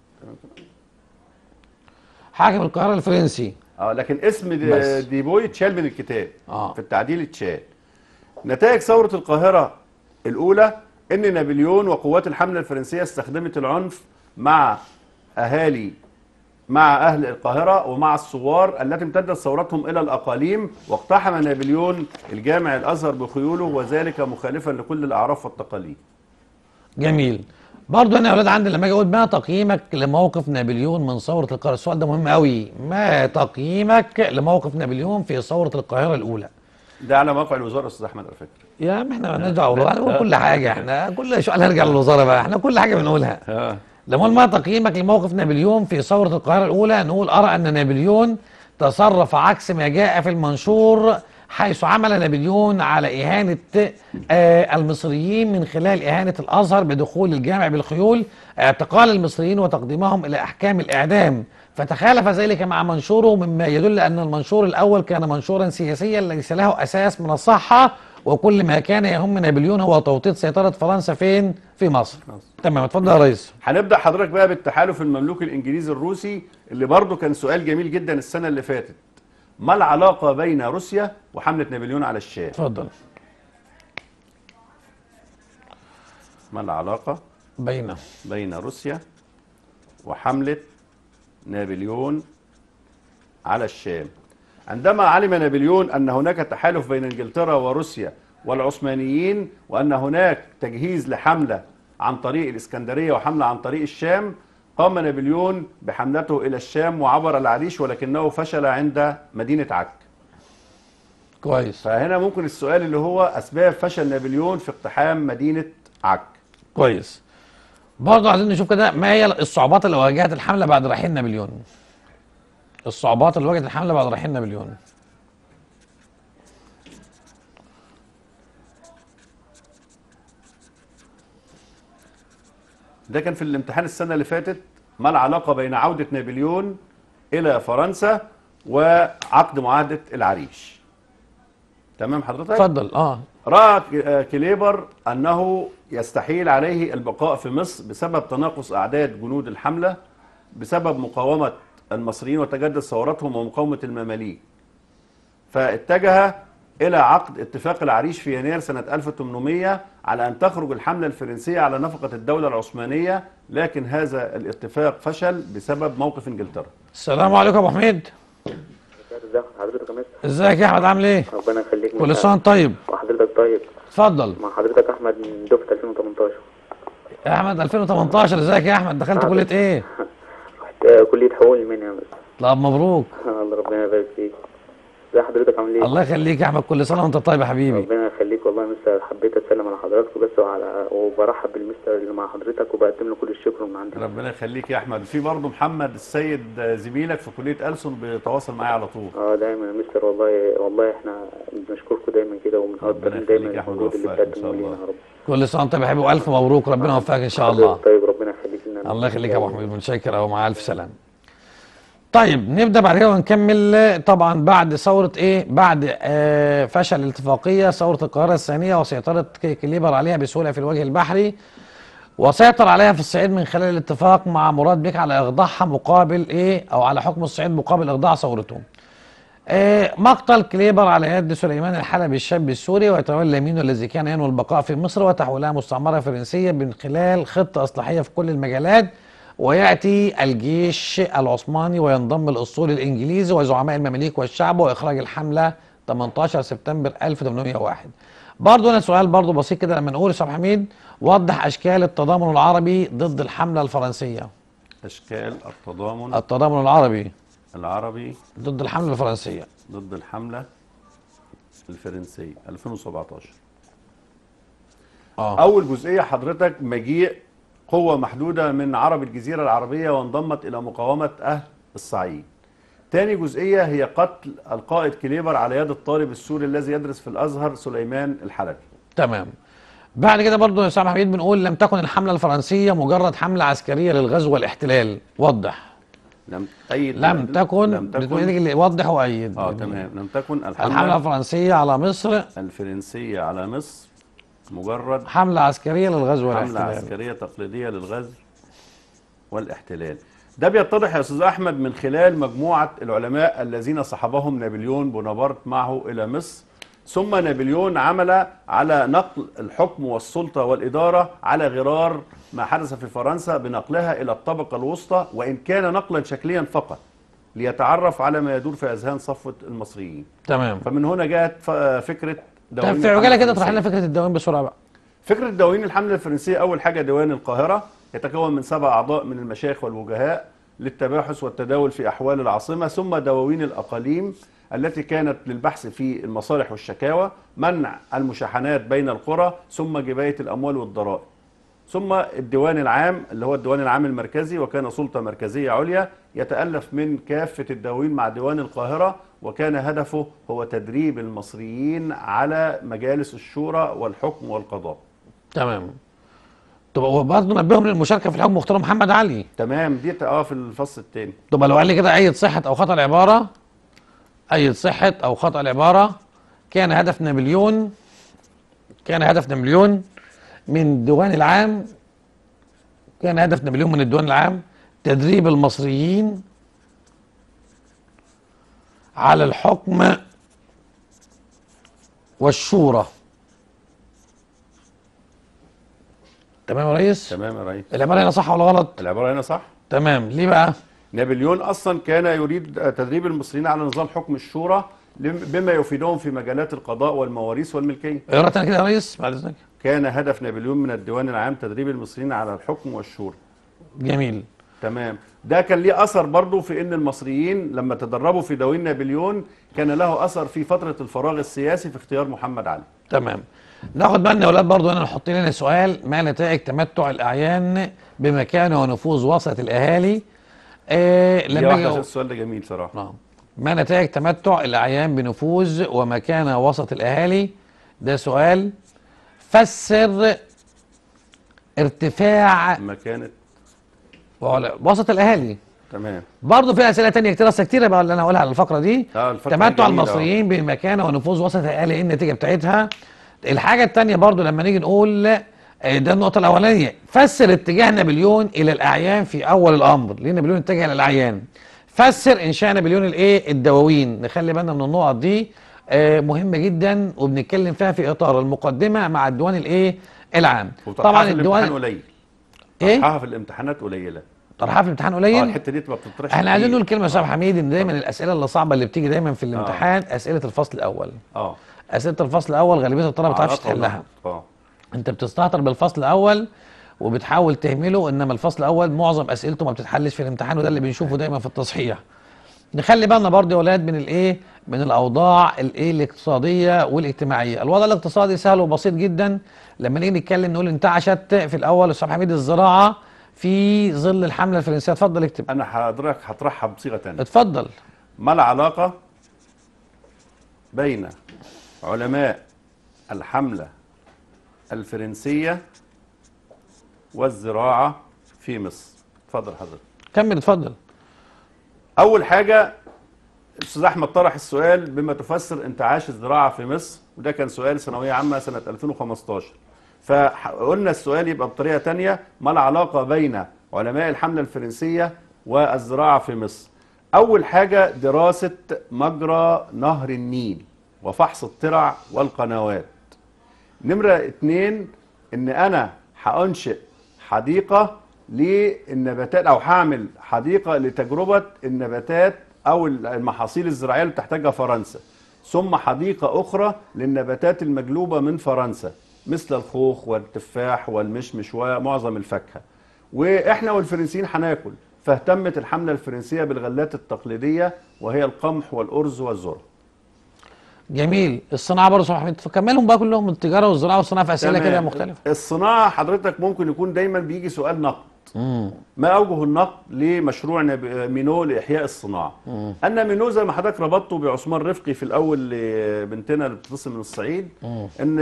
حاكم القاهره الفرنسي اه لكن اسم دي, بس. دي بوي اتشال من الكتاب آه. في التعديل اتشال نتائج ثورة القاهرة الأولى إن نابليون وقوات الحملة الفرنسية استخدمت العنف مع أهالي مع أهل القاهرة ومع الثوار التي امتدت ثورتهم إلى الأقاليم واقتحم نابليون الجامع الأزهر بخيوله وذلك مخالفا لكل الأعراف والتقاليد جميل برضه انا يا اولاد عندي لما اجي اقول ما تقييمك لموقف نابليون من ثوره القاهره السؤال ده مهم قوي ما تقييمك لموقف نابليون في ثوره القاهره الاولى ده على موقع الوزارة يا أستاذ أحمد على فكرة يا عم احنا مالناش دعوه احنا بنقول كل حاجه احنا كل سؤال هنرجع للوزاره بقى احنا كل حاجه بنقولها لما نقول ما تقييمك لموقف نابليون في ثورة القاهرة الأولى نقول أرى أن نابليون تصرف عكس ما جاء في المنشور حيث عمل نابليون على إهانة آه المصريين من خلال إهانة الأزهر بدخول الجامع بالخيول اعتقال المصريين وتقديمهم إلى أحكام الإعدام فتخالف ذلك مع منشوره مما يدل أن المنشور الأول كان منشورا سياسيا ليس له أساس من الصحة وكل ما كان يهم نابليون هو توطيد سيطرة فرنسا فين؟ في مصر. تمام اتفضل يا ريس. هنبدا حضرتك بقى بالتحالف المملوكي الانجليزي الروسي اللي برضه كان سؤال جميل جدا السنه اللي فاتت ما العلاقه بين روسيا وحمله نابليون على الشام اتفضل. ما العلاقة بين بين روسيا وحملة نابليون على الشام عندما علم نابليون أن هناك تحالف بين إنجلترا وروسيا والعثمانيين وأن هناك تجهيز لحملة عن طريق الإسكندرية وحملة عن طريق الشام قام نابليون بحملته إلى الشام وعبر العريش ولكنه فشل عند مدينة عك كويس فهنا ممكن السؤال اللي هو أسباب فشل نابليون في اقتحام مدينة عك كويس برضه عايزين نشوف كده ما هي الصعوبات اللي واجهت الحمله بعد رحيل نابليون الصعوبات اللي واجهت الحمله بعد رحيل نابليون ده كان في الامتحان السنة اللي فاتت ما العلاقة بين عودة نابليون إلى فرنسا وعقد معاهدة العريش تمام حضرتك؟ اتفضل اه رأى ك- آه كليبر أنه يستحيل عليه البقاء في مصر بسبب تناقص أعداد جنود الحملة بسبب مقاومة المصريين وتجدد ثورتهم ومقاومة المماليك فاتجه إلى عقد اتفاق العريش في يناير سنة 1800 على أن تخرج الحملة الفرنسية على نفقة الدولة العثمانية لكن هذا الاتفاق فشل بسبب موقف إنجلترا السلام عليكم يا ابو حميد ازيك حضرتك يا مستر ازيك يا احمد عامل ايه ربنا يخليك كل مستر. سنه وانت طيب وحضرتك طيب اتفضل مع حضرتك احمد من دفعه 2018 يا احمد 2018 ازيك يا احمد دخلت كليه ايه رحت آه، كليه حقوق المنيا يا مستر طب مبروك الله ربنا يبارك فيك ازي حضرتك عامل ايه الله يخليك يا احمد كل سنه وانت طيب يا حبيبي ربنا يخليك والله يا مستر حبيت اسلم على حضرتك بس وعلى وبرحب بالمستر اللي مع حضرتك وبقدم له كل الشكر من عندي ربنا يخليك يا أحمد في برضه محمد السيد آه، زميلك في كلية ألسن بيتواصل معايا على طول اه دايما يا مستر والله والله احنا بنشكركم دايما كده ربنا وبنقدر يخليك دايما يا أحمد المجهود اللي ويوفقك إن شاء بتقدمه لينا الله. يا رب كل سنه وانت يا حبيبي والف مبروك ربنا يوفقك ان شاء الله حضرتك طيب ربنا يخليك لنا الله يخليك يا ابو حميد متشكر قوي مع الف سلامه طيب نبدا بعد كده ونكمل آه، طبعا بعد ثوره ايه بعد آه فشل الاتفاقيه ثوره القاهره الثانيه وسيطره ك- كليبر عليها بسهوله في الوجه البحري وسيطر عليها في الصعيد من خلال الاتفاق مع مراد بك على اخضاعها مقابل ايه او على حكم الصعيد مقابل اخضاع ثورته آه، مقتل كليبر على يد سليمان الحلبي الشاب السوري ويتولى يمينه الذي كان ينوي البقاء في مصر وتحويلها مستعمره فرنسيه من خلال خطه اصلاحيه في كل المجالات وياتي الجيش العثماني وينضم الاسطول الانجليزي وزعماء المماليك والشعب واخراج الحمله 18 سبتمبر 1801 برضه هنا سؤال برضه بسيط كده لما نقول يا استاذ حميد وضح اشكال التضامن العربي ضد الحمله الفرنسيه أشكال التضامن التضامن العربي العربي ضد الحمله الفرنسيه ضد الحملة الفرنسية 2017 اه أول جزئية حضرتك مجيء قوة محدودة من عرب الجزيرة العربية وانضمت إلى مقاومة أهل الصعيد تاني جزئية هي قتل القائد كليبر على يد الطالب السوري الذي يدرس في الأزهر سليمان الحلبي تمام بعد كده برضو يا استاذ حميد بنقول لم تكن الحمله الفرنسيه مجرد حمله عسكريه للغزو والاحتلال وضح لم أيد لم تكن لم بتقول تكن اللي وضح وايد اه تمام لم تكن الحمله الحملة الفرنسيه على مصر الفرنسية على مصر مجرد حمله عسكريه للغزو حملة والاحتلال عسكرية تقليدية للغزو والاحتلال ده بيتضح يا أستاذ أحمد من خلال مجموعة العلماء الذين صحبهم نابليون بونابرت معه إلى مصر ثم نابليون عمل على نقل الحكم والسلطة والإدارة على غرار ما حدث في فرنسا بنقلها إلى الطبقة الوسطى وإن كان نقلا شكليا فقط ليتعرف على ما يدور في أذهان صفوة المصريين تمام فمن هنا جاءت ف- فكرة طب دواوين في الحملة عجاله كده الفرنسية. اطرح لنا فكره الدواوين بسرعه بقى فكرة دواوين الحملة الفرنسية أول حاجة ديوان القاهرة يتكون من سبع أعضاء من المشايخ والوجهاء للتباحث والتداول في أحوال العاصمة ثم دواوين الأقاليم التي كانت للبحث في المصالح والشكاوى منع المشاحنات بين القرى ثم جباية الأموال والضرائب ثم الديوان العام اللي هو الديوان العام المركزي وكان سلطة مركزية عليا يتألف من كافة الدواوين مع ديوان القاهرة وكان هدفه هو تدريب المصريين على مجالس الشورى والحكم والقضاء تمام طب وبرضه نبههم للمشاركه في الحكم مختار محمد علي تمام دي اه في الفصل الثاني طب لو قال لي كده ايد صحه او خطا العباره ايد صحه او خطا العباره كان هدف نابليون كان هدف نابليون من الديوان العام كان هدف نابليون من الديوان العام تدريب المصريين على الحكم والشورى تمام يا ريس تمام يا ريس العباره هنا صح ولا غلط العباره هنا صح تمام ليه بقى نابليون اصلا كان يريد تدريب المصريين على نظام حكم الشورى لم- بما يفيدهم في مجالات القضاء والمواريث والملكيه اقرا تاني كده يا ريس بعد اذنك كان هدف نابليون من الديوان العام تدريب المصريين على الحكم والشورى جميل تمام ده كان ليه اثر برضه في ان المصريين لما تدربوا في دواوين نابليون كان له اثر في فتره الفراغ السياسي في اختيار محمد علي تمام ناخد بالنا يا اولاد برضو هنا نحط لنا سؤال ما نتائج تمتع الاعيان بمكانه ونفوذ وسط الاهالي آه لما لما اجي السؤال ده جميل صراحه نعم. ما نتائج تمتع الاعيان بنفوذ ومكانه وسط الاهالي ده سؤال فسر ارتفاع لما كانت وعلا- وسط الاهالي تمام برضه في اسئله تانية كتير اصل كتير بقى اللي انا هقولها على الفقره دي آه، الفقرة تمتع جميلة، المصريين بمكانه ونفوذ وسط الاهالي ايه النتيجه بتاعتها الحاجه التانية برضه لما نيجي نقول آه، ده النقطه الاولانيه فسر اتجاه نابليون الى الاعيان في اول الامر ليه نابليون اتجه الى الاعيان فسر انشاء نابليون الايه الدواوين نخلي بالنا من النقط دي آه، مهمه جدا وبنتكلم فيها في اطار المقدمه مع الديوان الايه العام وطرحها طبعا في الامتحان الديوان قليل ايه طرحها في الامتحانات قليله طرحها في الامتحان اه قليل الحته دي تبقى بتطرح احنا عايزين كتير. نقول كلمه يا استاذ حميد ان دايما الاسئله اللي صعبه اللي بتيجي دايما في الامتحان اسئله الفصل الاول اه اسئله الفصل الاول غالبيه الطلبه ما بتعرفش علاقة تحلها اه انت بتستهتر بالفصل الاول وبتحاول تهمله انما الفصل الاول معظم اسئلته ما بتتحلش في الامتحان وده اللي بنشوفه دايما في التصحيح نخلي بالنا برضه يا ولاد من الايه من الاوضاع الايه الاقتصاديه والاجتماعيه الوضع الاقتصادي سهل وبسيط جدا لما نيجي نتكلم نقول انتعشت في الاول استاذ حميد الزراعه في ظل الحمله الفرنسيه اتفضل اكتب انا حضرتك هطرحها بصيغه ثانيه اتفضل ما العلاقه بين علماء الحمله الفرنسيه والزراعه في مصر اتفضل حضرتك كمل اتفضل اول حاجه الاستاذ احمد طرح السؤال بما تفسر انتعاش الزراعه في مصر وده كان سؤال ثانويه عامه سنه 2015 فقلنا السؤال يبقى بطريقه تانية ما العلاقه بين علماء الحمله الفرنسيه والزراعه في مصر اول حاجه دراسه مجرى نهر النيل وفحص الترع والقنوات نمرة اتنين ان انا هانشئ حديقة للنباتات او هعمل حديقة لتجربة النباتات او المحاصيل الزراعية اللي بتحتاجها فرنسا ثم حديقة اخرى للنباتات المجلوبة من فرنسا مثل الخوخ والتفاح والمشمش ومعظم الفاكهة واحنا والفرنسيين هناكل فاهتمت الحملة الفرنسية بالغلات التقليدية وهي القمح والأرز والذرة جميل الصناعه برضه صح حميد فكملهم بقى كلهم التجاره والزراعه والصناعه في اسئله تمام. كده مختلفه الصناعة حضرتك ممكن يكون دايما بيجي سؤال نقد ما أوجه النقد لمشروع نب- مينو لإحياء الصناعة أن مينو زي ما حضرتك ربطته بعثمان رفقي في الأول لبنتنا اللي بتتصل من الصعيد أن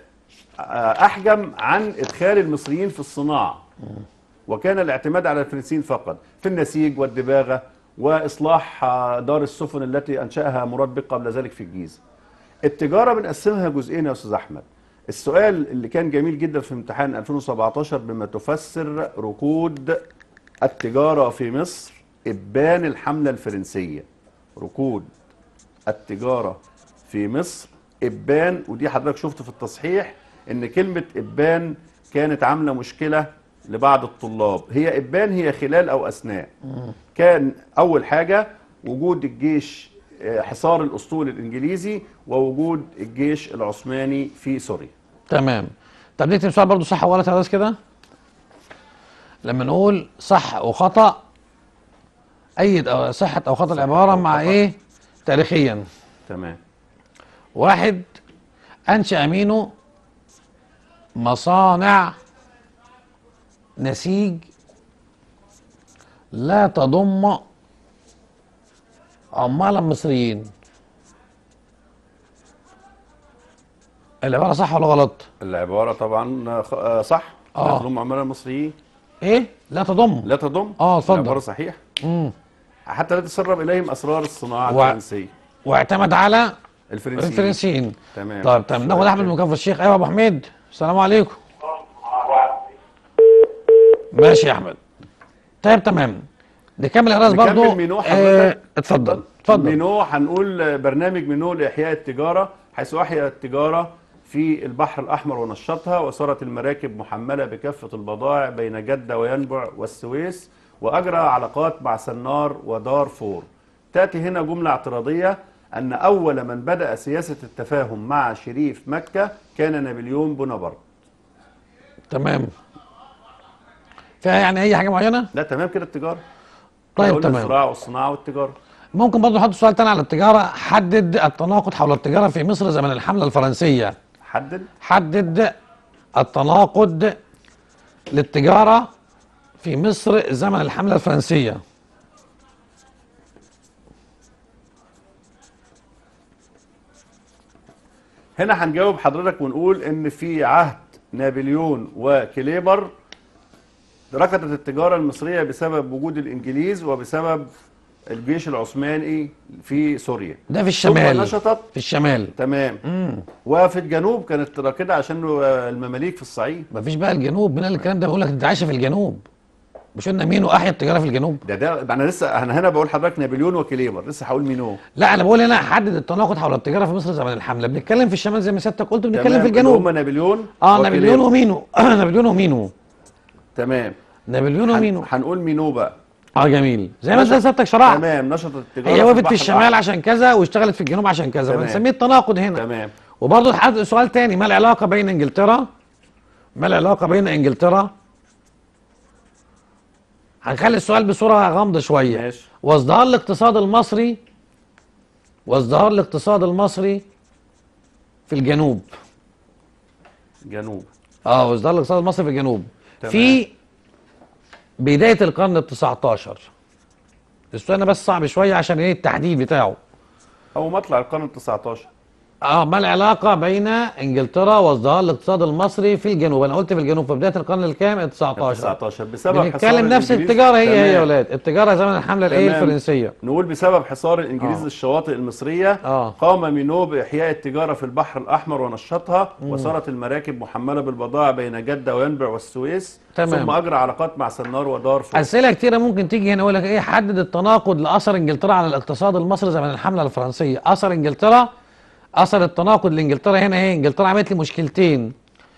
أحجم عن إدخال المصريين في الصناعة وكان الاعتماد على الفرنسيين فقط في النسيج والدباغة وإصلاح آه، دار السفن التي أنشأها مراد بك قبل ذلك في الجيزة التجارة بنقسمها جزئين يا أستاذ أحمد السؤال اللي كان جميل جدا في امتحان 2017 بما تفسر ركود التجارة في مصر إبان الحملة الفرنسية ركود التجارة في مصر إبان ودي حضرتك شفت في التصحيح إن كلمة إبان كانت عاملة مشكلة لبعض الطلاب هي إبان هي خلال أو أثناء كان أول حاجة وجود الجيش آه، حصار الأسطول الإنجليزي ووجود الجيش العثماني في سوريا تمام طب نكتب سؤال برضه صح وغلط يا ريس كده لما نقول صح وخطا ايد أو صحه او خطا العباره مع وخطأ. ايه تاريخيا تمام واحد انشا مينو مصانع نسيج لا تضم عمالا مصريين العباره صح ولا غلط العبارة طبعا آه، خ- آه، صح آه. لا تضم عمالة المصريين ايه لا تضم لا تضم آه، اتفضل. العبارة صحيح مم. حتى لا تسرب إليهم أسرار الصناعة و- الفرنسية واعتمد على الفرنسيين الفرنسيين تمام طيب تمام ناخد احمد من كفر الشيخ ايوه يا ابو حميد السلام عليكم ماشي يا احمد طيب تمام نكمل يا راس نكمل برضو مينو آه حضرتك. اتفضل اتفضل مينو هنقول برنامج مينو لإحياء التجارة حيث أحيا التجارة في البحر الأحمر ونشطها وصارت المراكب محملة بكافة البضائع بين جدة وينبع والسويس وأجرى علاقات مع سنار ودارفور تأتي هنا جملة اعتراضية أن أول من بدأ سياسة التفاهم مع شريف مكة كان نابليون بونابرت تمام فيها يعني اي حاجه معينه لا تمام كده التجارة طيب قلنا تمام الزراعة والصناعة والتجارة ممكن برضه نحط سؤال تاني على التجاره حدد التناقض حول التجاره في مصر زمن الحمله الفرنسيه حدد حدد التناقض للتجاره في مصر زمن الحمله الفرنسيه هنا هنجاوب حضرتك ونقول ان في عهد نابليون وكليبر ركضت التجارة المصرية بسبب وجود الانجليز وبسبب الجيش العثماني في سوريا ده في ثم الشمال نشطت في الشمال تمام وفي الجنوب كانت راكده عشان المماليك في الصعيد مفيش بقى الجنوب من قال الكلام ده بيقول لك انت عايشه في الجنوب مش قلنا مين واحيا التجاره في الجنوب ده ده انا لسه انا هنا بقول حضرتك نابليون وكليبر لسه هقول مين هو لا انا بقول هنا حدد التناقض حول التجاره في مصر زمن الحمله بنتكلم في الشمال زي ما سيادتك قلت بنتكلم تمام، في اللي الجنوب هم نابليون اه نابليون وكليبر. ومينو نابليون ومينو تمام نابليون هن- ومينو هنقول مينو بقى اه جميل زي ما انت نشط- سيادتك شرحت تمام نشطت التجاره هي وقفت في البحر الشمال الأحمر. عشان كذا واشتغلت في الجنوب عشان كذا تمام. فنسميه التناقض هنا تمام وبرضه حد سؤال تاني ما العلاقه بين انجلترا ما العلاقه بين انجلترا هنخلي السؤال بصوره غامضه شويه ماشي. وازدهار الاقتصاد المصري وازدهار الاقتصاد المصري في الجنوب جنوب اه وازدهار الاقتصاد المصري في الجنوب تمام. في بدايه القرن ال 19 السؤال ده بس صعب شويه عشان ايه التحديد بتاعه او مطلع القرن ال 19 اه ما العلاقه بين انجلترا وازدهار الاقتصاد المصري في الجنوب انا قلت في الجنوب في بدايه القرن الكام ال 19 19 بسبب حصار بنتكلم نفس الإنجليز. التجاره هي هي يا تمام. ولاد التجاره زمن الحمله الايه تمام. الفرنسيه نقول بسبب حصار الانجليز آه. للشواطئ المصريه آه. قام مينو باحياء التجاره في البحر الاحمر ونشطها وصارت المراكب محمله بالبضائع بين جده وينبع والسويس تمام. ثم اجرى علاقات مع سنار ودارفور اسئله كتيره ممكن تيجي هنا يقول لك ايه حدد التناقض لاثر انجلترا على الاقتصاد المصري زمن الحمله الفرنسيه اثر انجلترا اثر التناقض لانجلترا هنا ايه انجلترا عملت لي مشكلتين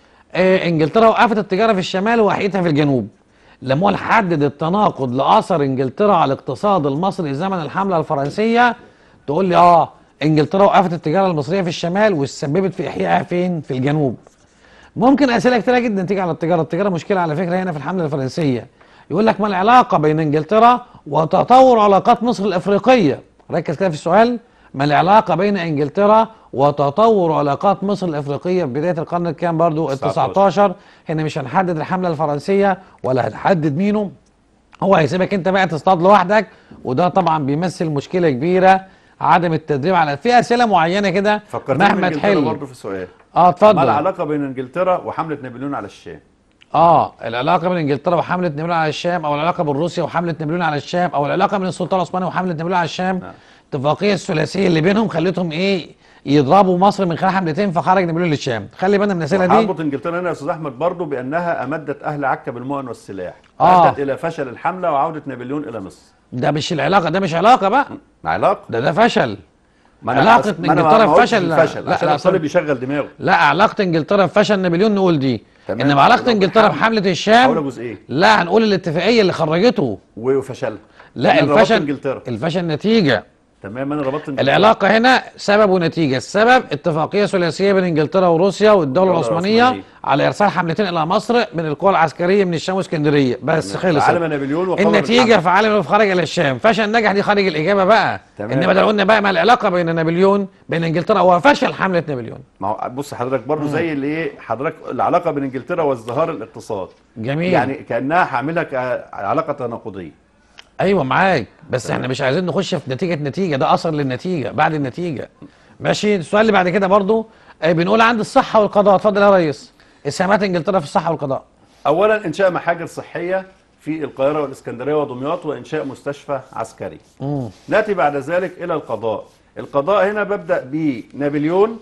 إيه انجلترا وقفت التجاره في الشمال واحيتها في الجنوب لما هو حدد التناقض لاثر انجلترا على الاقتصاد المصري زمن الحمله الفرنسيه تقول لي اه انجلترا وقفت التجاره المصريه في الشمال وسببت في احيائها فين في الجنوب ممكن اسئله كتيره جدا تيجي على التجاره التجاره مشكله على فكره هنا في الحمله الفرنسيه يقول لك ما العلاقه بين انجلترا وتطور علاقات مصر الافريقيه ركز كده في السؤال ما العلاقه بين انجلترا وتطور علاقات مصر الافريقيه في بدايه القرن الكام برضو ال 19. 19 هنا مش هنحدد الحمله الفرنسيه ولا هنحدد مينو هو هيسيبك انت بقى تصطاد لوحدك وده طبعا بيمثل مشكله كبيره عدم التدريب على في اسئله معينه كده فكرتني مهما بانجلترا تحل برضه في سؤال اه ما اتفضل العلاقه بين انجلترا وحمله نابليون على الشام اه العلاقه بين انجلترا وحمله نابليون على الشام او العلاقه بين روسيا وحمله نابليون على الشام او العلاقه بين السلطان العثماني وحمله نابليون على الشام نعم. الاتفاقيه الثلاثيه اللي بينهم خلتهم ايه يضربوا مصر من خلال حملتين فخرج نابليون للشام خلي بالنا من الاسئله دي هربط انجلترا هنا يا استاذ احمد برضه بانها امدت اهل عكا بالمؤن والسلاح آه. ادت الى فشل الحمله وعوده نابليون الى مصر ده مش العلاقه ده مش علاقه بقى علاقه ده ده فشل ما علاقة ما أنا إنجلترا ما قلتش بفشل، لا. الفشل لا، عشان لا، الطالب صح. يشغل دماغه لا علاقه انجلترا بفشل نابليون نقول دي تمام. انما علاقه يبقى انجلترا بحمل- بحمله حول الشام جزئين لا هنقول الاتفاقيه اللي خرجته وفشلها لا أنا ربطت الفشل انجلترا الفشل نتيجه تمام انا ربطت انجلترا العلاقة هنا سبب ونتيجة السبب اتفاقية ثلاثية بين انجلترا وروسيا والدولة الدولة العثمانية العثمانية. على ارسال حملتين الى مصر من القوى العسكرية من الشام واسكندرية بس خلص عالم نابليون وقمر النتيجة الحمل. في عالم خرج الى الشام فشل نجح دي خارج الاجابة بقى تمام. انما ده قلنا بقى ما العلاقة بين نابليون بين انجلترا وفشل حملة نابليون ما هو بص حضرتك برضه زي اللي ايه حضرتك العلاقه بين انجلترا وازدهار الاقتصاد جميل يعني كانها هعملها كعلاقه تناقضيه ايوه معاك بس احنا مش عايزين نخش في نتيجة نتيجة ده اثر للنتيجة بعد النتيجة ماشي السؤال اللي بعد كده برضو آه، بنقول عند الصحة والقضاء اتفضل يا ريس اسهامات انجلترا في الصحة والقضاء اولا انشاء محاجر صحيه في القاهره والاسكندريه ودمياط وانشاء مستشفى عسكري مم. ناتي بعد ذلك الى القضاء القضاء هنا ببدا بنابليون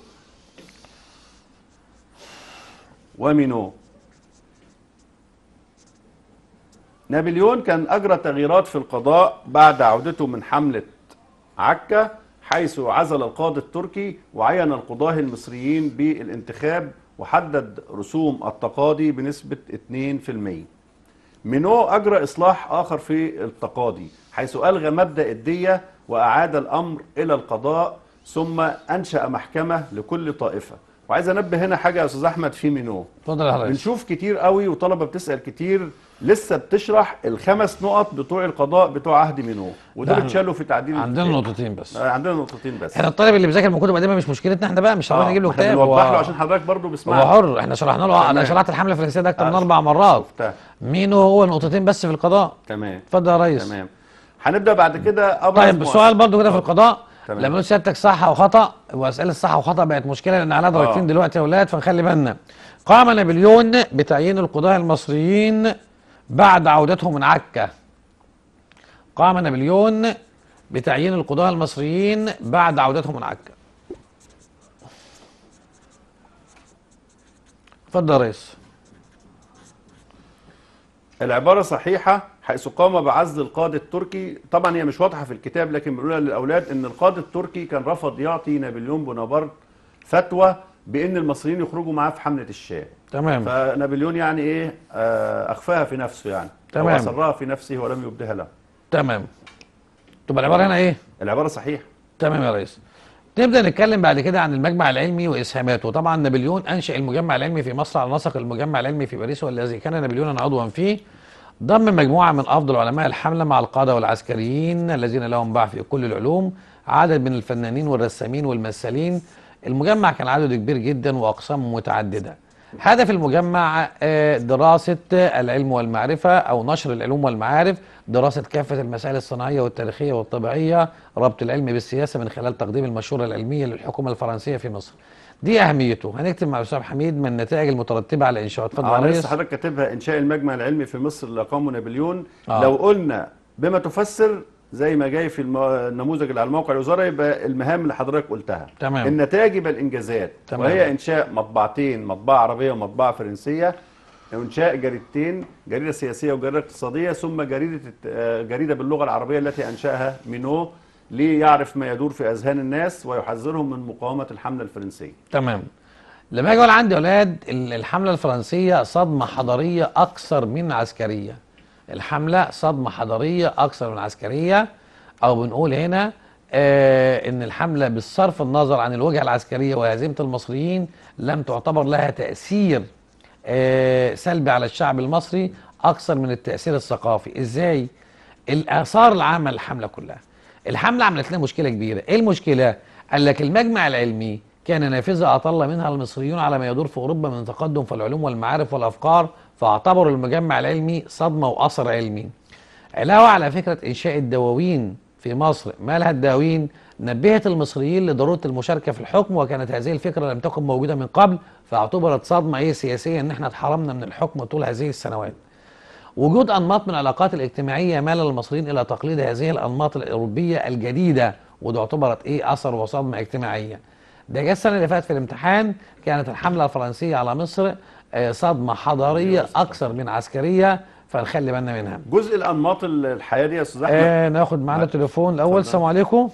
ومينو نابليون كان اجرى تغييرات في القضاء بعد عودته من حمله عكا حيث عزل القاضي التركي وعين القضاة المصريين بالانتخاب وحدد رسوم التقاضي بنسبة 2% مينو أجرى إصلاح آخر في التقاضي حيث ألغى مبدأ الدية وأعاد الأمر إلى القضاء ثم أنشأ محكمة لكل طائفة وعايز أنبه هنا حاجة يا أستاذ أحمد في مينو اتفضل يا حضرتك بنشوف كتير قوي وطلبة بتسأل كتير لسه بتشرح الخمس نقط بتوع القضاء بتوع عهد مينو وده لا، بتشالوا في تعديل عندنا الكتاب. نقطتين بس آه، عندنا نقطتين بس احنا الطالب اللي بيذاكر من كتب قديمه مش مشكلتنا احنا بقى مش هنروح آه، نجيب له ما احنا كتاب بنوضح هو- له عشان حضرتك برضه هو بيسمعنا حر احنا شرحنا له انا تمام. شرحت الحمله الفرنسيه ده اكتر من آه، اربع مرات شفتها. مينو هو نقطتين بس في القضاء تمام اتفضل يا ريس تمام هنبدا بعد كده ابرز طيب مؤسسات- السؤال برضو كده في القضاء تمام. لما قلت سيادتك صح او خطا واسئله الصح وخطا بقت مشكله لان عليها درجتين آه. دلوقتي يا اولاد فنخلي بالنا قام نابليون بتعيين القضاة المصريين بعد عودتهم من عكا قام نابليون بتعيين القضاة المصريين بعد عودتهم من عكا اتفضل يا ريس العبارة صحيحة حيث قام بعزل القاضي التركي طبعا هي مش واضحة في الكتاب لكن بنقولها للأولاد إن القاضي التركي كان رفض يعطي نابليون بونابرت فتوى بإن المصريين يخرجوا معاه في حملة الشام تمام فنابليون يعني إيه آه، أخفاها في نفسه يعني تمام. أو أسرها في نفسه ولم يبدها له تمام تبقى العبارة هنا ايه؟ العبارة صحيحة تمام يا ريس نبدا نتكلم بعد كده عن المجمع العلمي واسهاماته طبعا نابليون انشا المجمع العلمي في مصر على نسق المجمع العلمي في باريس والذي كان نابليون عضوا فيه ضم مجموعه من افضل علماء الحمله مع القاده والعسكريين الذين لهم باع في كل العلوم عدد من الفنانين والرسامين والممثلين المجمع كان عدده كبير جدا واقسامه متعدده هدف المجمع آه، دراسة العلم والمعرفة أو نشر العلوم والمعارف دراسة كافة المسائل الصناعية والتاريخية والطبيعية ربط العلم بالسياسة من خلال تقديم المشورة العلمية للحكومة الفرنسية في مصر دي أهميته هنكتب مع الأستاذ حميد من النتائج المترتبة على إنشاء اتفضل يا اه ريس لسه حضرتك كاتبها انشاء المجمع العلمي في مصر اللي اقامه نابليون آه. لو قلنا بما تفسر زي ما جاي في المو... النموذج اللي على الموقع الوزاره يبقى المهام اللي حضرتك قلتها تمام. النتائج يبقى الانجازات تمام. وهي انشاء مطبعتين مطبعه عربيه ومطبعه فرنسيه وانشاء جريدتين جريده سياسيه وجريده اقتصاديه ثم جريده آه، جريده باللغه العربيه التي انشاها مينو ليعرف ما يدور في اذهان الناس ويحذرهم من مقاومه الحمله الفرنسيه تمام لما اجي اقول عندي يا اولاد ال- الحمله الفرنسيه صدمه حضاريه اكثر من عسكريه الحمله صدمه حضاريه اكثر من عسكريه او بنقول هنا آه ان الحمله بالصرف النظر عن الوجهه العسكريه وهزيمه المصريين لم تعتبر لها تاثير آه سلبي على الشعب المصري اكثر من التاثير الثقافي ازاي الاثار العامه للحمله كلها الحمله عملت لنا مشكله كبيره ايه المشكله قال لك المجمع العلمي كان نافذه اطل منها المصريون على ما يدور في اوروبا من تقدم في العلوم والمعارف والافكار فاعتبروا المجمع العلمي صدمه واثر علمي علاوه على فكره انشاء الدواوين في مصر مالها الدواوين نبهت المصريين لضروره المشاركه في الحكم وكانت هذه الفكره لم تكن موجوده من قبل فاعتبرت صدمه ايه سياسيه ان احنا اتحرمنا من الحكم طول هذه السنوات وجود انماط من العلاقات الاجتماعيه مال المصريين الى تقليد هذه الانماط الاوروبيه الجديده وده اعتبرت ايه اثر وصدمه اجتماعيه ده جه السنه اللي فاتت في الامتحان كانت الحمله الفرنسيه على مصر آه، صدمه حضاريه اكثر من عسكريه فنخلي بالنا منها جزء الانماط الحياه دي يا استاذ احمد آه ناخد معانا تليفون الاول السلام عليكم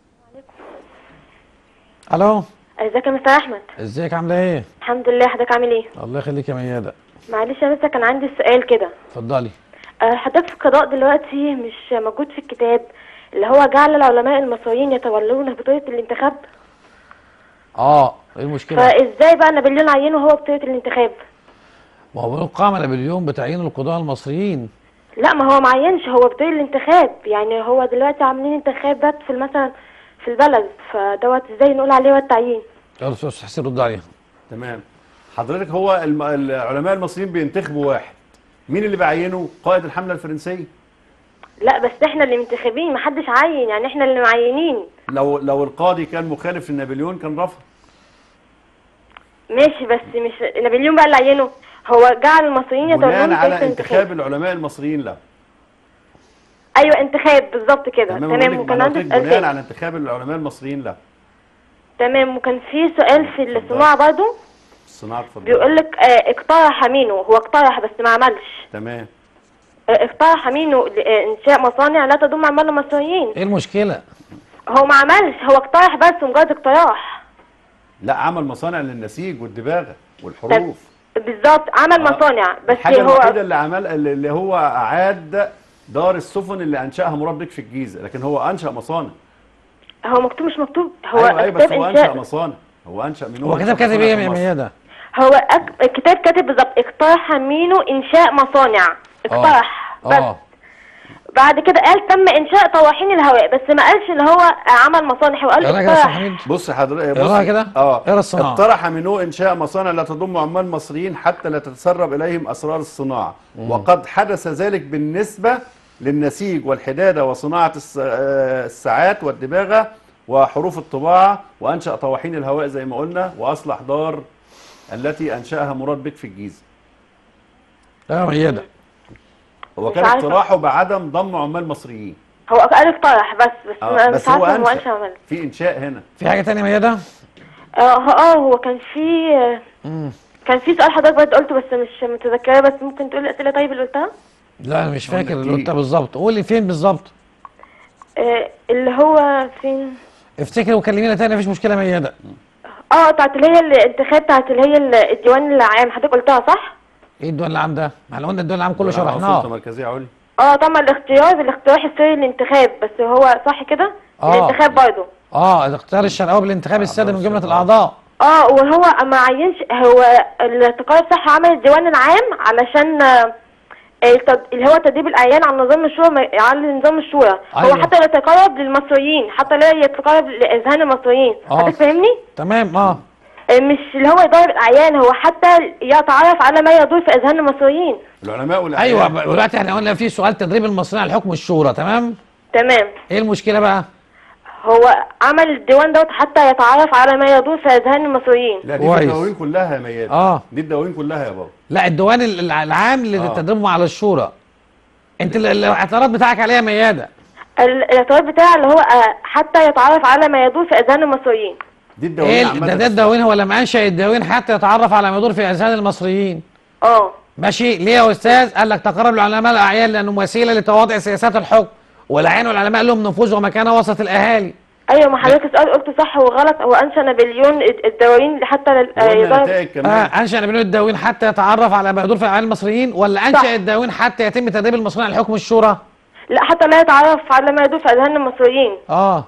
الو ازيك يا مستر احمد ازيك عامله ايه الحمد لله حضرتك عامل ايه الله يخليك يا مياده معلش يا مستر كان عندي سؤال كده اتفضلي آه، حضرتك في القضاء دلوقتي مش موجود في الكتاب اللي هو جعل العلماء المصريين يتولون بطولة الانتخاب اه ايه المشكله فازاي بقى نابليون عينه هو بطولة الانتخاب ما هو بنقول قام نابليون بتعيين القضاة المصريين لا ما هو معينش هو بطولة الانتخاب يعني هو دلوقتي عاملين انتخابات في مثلا في البلد فدوت ازاي نقول عليه هو التعيين يا استاذ حسين رد عليها تمام حضرتك هو الم... العلماء المصريين بينتخبوا واحد مين اللي بيعينه قائد الحمله الفرنسيه لا بس احنا اللي منتخبين محدش عين يعني احنا اللي معينين لو لو القاضي كان مخالف لنابليون كان رفض ماشي بس مش نابليون بقى اللي عينه هو جعل المصريين يتولون بناء بطولة على الانتخاب انتخاب العلماء المصريين له ايوه انتخاب بالظبط كده تمام تمام بقول لك وكان أنا عندي قلت لك سؤال بناء تاني على انتخاب العلماء المصريين له تمام وكان في سؤال في الصناعه برضه الصناعه اتفضل بيقول لك آه، اقترح مينو هو اقترح بس ما عملش تمام آه، اقترح مينو لانشاء مصانع لا تضم عمال المصريين ايه المشكلة هو ما عملش هو اقترح بس مجرد اقتراح لا عمل مصانع للنسيج والدباغه والحروف بالظبط عمل آه. مصانع بس الحاجه هو الوحيده اللي عمل اللي هو اعاد دار السفن اللي انشاها مراد بك في الجيزه لكن هو انشا مصانع هو مكتوب مش مكتوب هو ايوه ايوه بس كتاب هو انشا انشاء مصانع هو انشا من هو كتاب كاتب ايه يا ميادة؟ هو أك... الكتاب كاتب بالظبط اقترح مينو انشاء مصانع اقترح بس اه بعد كده قال تم انشاء طواحين الهواء بس ما قالش ان هو عمل مصانع هو قال اقرا كده يا أستاذ اقترح حميد بص حضرتك اقراها كده. اه اقرا الصناعة. اقترح منه انشاء مصانع لا تضم عمال مصريين حتى لا تتسرب اليهم اسرار الصناعه وقد حدث ذلك بالنسبه للنسيج والحداده وصناعه الس- آه، الساعات والدباغه وحروف الطباعه وانشا طواحين الهواء زي ما قلنا واصلح دار التي انشاها مراد بك في الجيزه لا يا ميادة هو مش كان عارفة. اقتراحه بعدم ضم عمال مصريين هو قال اقترح بس بس, آه ما- بس مش هو عارفه هو انشا انشا عمل في انشاء هنا في حاجة تانية يا ميادة؟ اه هو- اه هو كان في مم. كان في سؤال حضرتك برضه قلته بس مش متذكره بس ممكن تقول الاسئله طيب اللي قلتها لا انا مش فاكر اللي كتير. قلتها بالظبط قولي فين بالظبط آه اللي هو فين افتكري وكلمينا تاني مفيش مشكلة يا ميادة اه بتاعت اللي هي الانتخاب بتاعت اللي هي ال- الديوان العام حضرتك قلتها صح؟ ايه الدول العام ده؟ ما احنا قلنا الدول العام كله سلطه شرحناه مركزيه عليا اه طبعا الاختيار بالاقتراح السري للانتخاب بس هو صح كده؟ آه. الانتخاب برضه اه اختيار الشرقاوي بالانتخاب السادة من جملة الاعضاء اه وهو ما عينش هو التقرير الصحي عمل الديوان العام علشان آه، التد- اللي هو تدريب الاعيان على نظام الشورى ما- على نظام الشورى أيوة. هو حتى لا يتقرب للمصريين حتى لا يتقرب لاذهان المصريين آه. حضرتك فاهمني؟ تمام اه آه، مش اللي هو يضرب الاعيان هو حتى يتعرف على ما يدور في اذهان المصريين العلماء والاحياء ايوه دلوقتي احنا قلنا في سؤال تدريب المصريين على الحكم الشورى تمام؟ تمام ايه المشكلة بقى؟ هو عمل الديوان دوت حتى يتعرف على ما يدور في اذهان المصريين لا دي في كويس. الدواوين كلها يا ميادة اه دي الدواوين كلها يا بابا لا الديوان ال- العام اللي آه. تدريبهم على الشورى انت ال- الاعتراض بتاعك عليها يا ميادة ال- الاعتراض بتاعه اللي هو آه، حتى يتعرف على ما يدور في اذهان المصريين دي الدواوين ايه عامة ده ده الدواوين هو لما انشا الدواوين حتى يتعرف على ما يدور في اذهان المصريين اه ماشي ليه يا استاذ قال لك تقرب العلماء الاعيان لانه وسيله لتواضع سياسات الحكم والاعيان والعلماء لهم نفوذ ومكانه وسط الاهالي ايوه ما حضرتك السؤال قلته صح وغلط هو انشا نابليون الد- الدواوين حتى لل- آه، قلنا يضرب نتائج كمان آه انشا نابليون الدواوين حتى يتعرف على ما يدور في اعيان المصريين ولا صح. انشا الدواوين حتى يتم تدريب المصريين على حكم الشورى لا حتى لا يتعرف على ما يدور في اذهان المصريين اه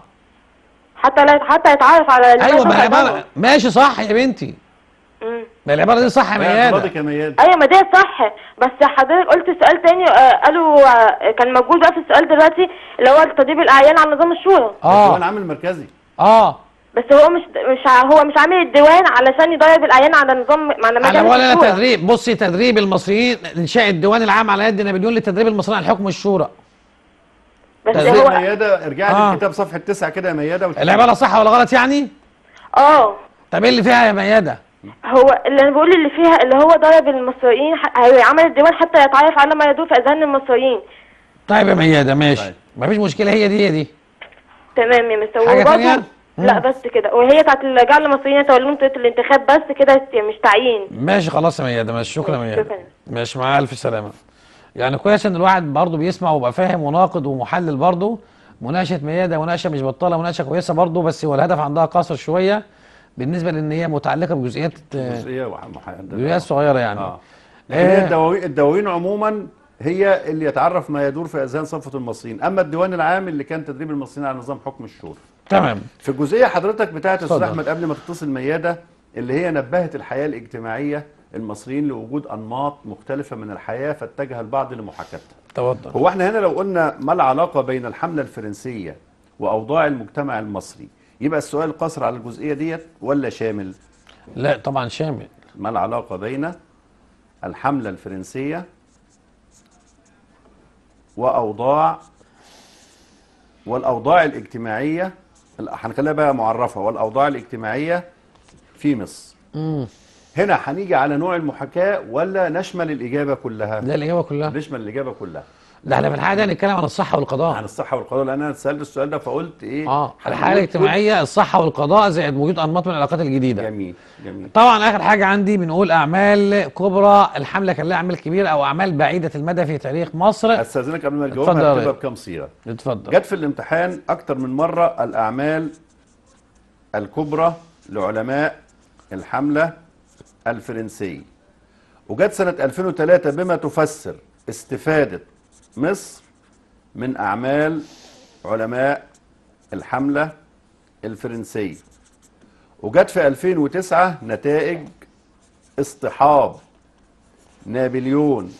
حتى لا حتى يتعرف على ما ايوه يدور ما في العباره أذهانهم. ماشي صح يا بنتي مم. ما العباره دي صح يا لا، ميادة اعتراضك يا ميادة ايوه ما دي صح بس حضرتك قلت سؤال تاني آه، قالوا آه، كان موجود بقى في السؤال دلوقتي اللي هو تدريب الاعيان على نظام الشورى الديوان اه عامل مركزي اه بس هو مش مش ع- هو مش عامل الديوان علشان يدرب الاعيان على نظام على انا مجال بقول انا الشورى. تدريب بصي تدريب المصريين انشاء الديوان العام على يد نابليون لتدريب المصريين على حكم الشورى بس تدريب يا هو ميادة ارجعي آه. للكتاب صفحة تسعة كده يا ميادة وت- العباره صح ولا غلط يعني اه طب ايه اللي فيها يا ميادة هو اللي انا بقول اللي فيها اللي هو ضرب المصريين ح- هو عمل الديوان حتى يتعرف على ما يدور في اذهان المصريين طيب يا ميادة ماشي طيب. مفيش مشكله هي دي هي دي تمام يا مستر حاجة وبرضه- تانية؟ لا مم. بس كده وهي بتاعت اللي جعل المصريين يتولون طريقة الانتخاب بس كده مش تعيين ماشي خلاص يا ميادة ماشي شكرا يا ميادة شكرا. ماشي مع الف سلامه يعني كويس ان الواحد برضه بيسمع ويبقى فاهم وناقد ومحلل برضه مناقشه ميادة مناقشه مش بطاله مناقشه كويسه برضه بس هو الهدف عندها قاصر شويه بالنسبه لان هي متعلقه بجزئيات آه، جزئية وح- محددة. جزئيات صغيره يعني اه لكن هي آه. الدواوين الدواوين عموما هي اللي يتعرف ما يدور في اذهان صفوة المصريين اما الديوان العام اللي كان تدريب المصريين على نظام حكم الشورى تمام في الجزئيه حضرتك بتاعت استاذ اتفضل. احمد قبل ما تتصل مياده اللي هي نبهت الحياه الاجتماعيه المصريين لوجود انماط مختلفه من الحياه فاتجه البعض لمحاكاتها تفضل هو احنا هنا لو قلنا ما العلاقه بين الحمله الفرنسيه واوضاع المجتمع المصري يبقى السؤال قصر على الجزئيه ديت ولا شامل لا طبعا شامل ما العلاقه بين الحمله الفرنسيه واوضاع والاوضاع الاجتماعيه ال- هنخليها بقى معرفه والاوضاع الاجتماعيه في مصر امم هنا هنيجي على نوع المحاكاه ولا نشمل الاجابه كلها ده الاجابه كلها نشمل الاجابه كلها ده احنا في الحقيقه ده هنتكلم عن الصحه عن والقضاء الصحه والقضاء لان انا اتسالت السؤال ده فقلت ايه اه هنقول الحاله كل- الاجتماعيه الصحه والقضاء زائد وجود انماط من العلاقات الجديده جميل جميل طبعا اخر حاجه عندي بنقول اعمال كبرى الحمله كان لها اعمال كبيره او اعمال بعيده المدى في تاريخ مصر استاذنك قبل ما اتفضل تجاوبها يا هكتبها ريس. بكام صيغه اتفضل جت في الامتحان اكتر من مره الاعمال الكبرى لعلماء الحمله الفرنسيه وجت سنه 2003 بما تفسر استفاده مصر من اعمال علماء الحمله الفرنسيه وجت في 2009 نتائج اصطحاب نابليون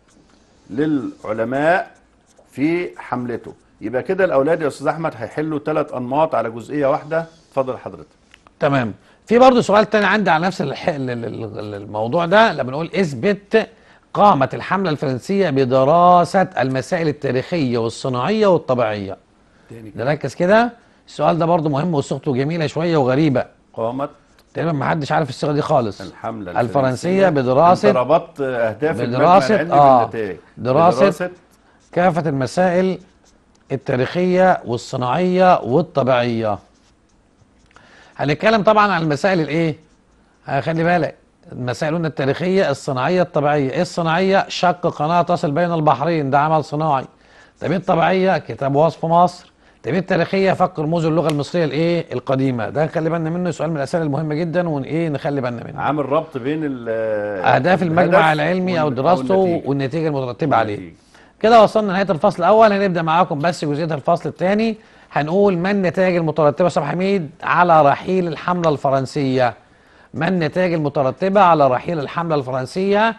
للعلماء في حملته يبقى كده الاولاد يا استاذ احمد هيحلوا ثلاث انماط على جزئيه واحده اتفضل حضرتك تمام في برضه سؤال تاني عندي على نفس الح... ال- ال- ال- الموضوع ده لما نقول اثبت قامت الحملة الفرنسية بدراسة المسائل التاريخية والصناعية والطبيعية تاني نركز كده السؤال ده برضه مهم وصيغته جميلة شوية وغريبة قامت تقريبا ما حدش عارف الصيغة دي خالص الحمله الفرنسية انت بدراسة ربطت اهداف بدراسة- المجمع العلمي آه. بالنتائج دراسة بدراسة كافة المسائل التاريخية والصناعية والطبيعية هنتكلم طبعا عن المسائل الايه آه، خلي بالك المسائل قلنا التاريخية الصناعية الطبيعية ايه الصناعية شق قناة تصل بين البحرين ده عمل صناعي طب ايه الطبيعية كتاب وصف مصر طب ايه التاريخية فك رموز اللغة المصرية الايه القديمة ده خلي بالنا منه سؤال من الاسئلة المهمة جدا وايه نخلي بالنا منه عامل ربط بين ال- اهداف المجمع الهدف العلمي او وال- دراسته والنتيجة. والنتيجة المترتبة عليه والنتيجة. كده وصلنا لنهايه الفصل الاول هنبدا معاكم بس جزئيه الفصل الثاني هنقول ما النتائج المترتبه يا استاذ حميد على رحيل الحمله الفرنسيه ما النتائج المترتبه على رحيل الحمله الفرنسيه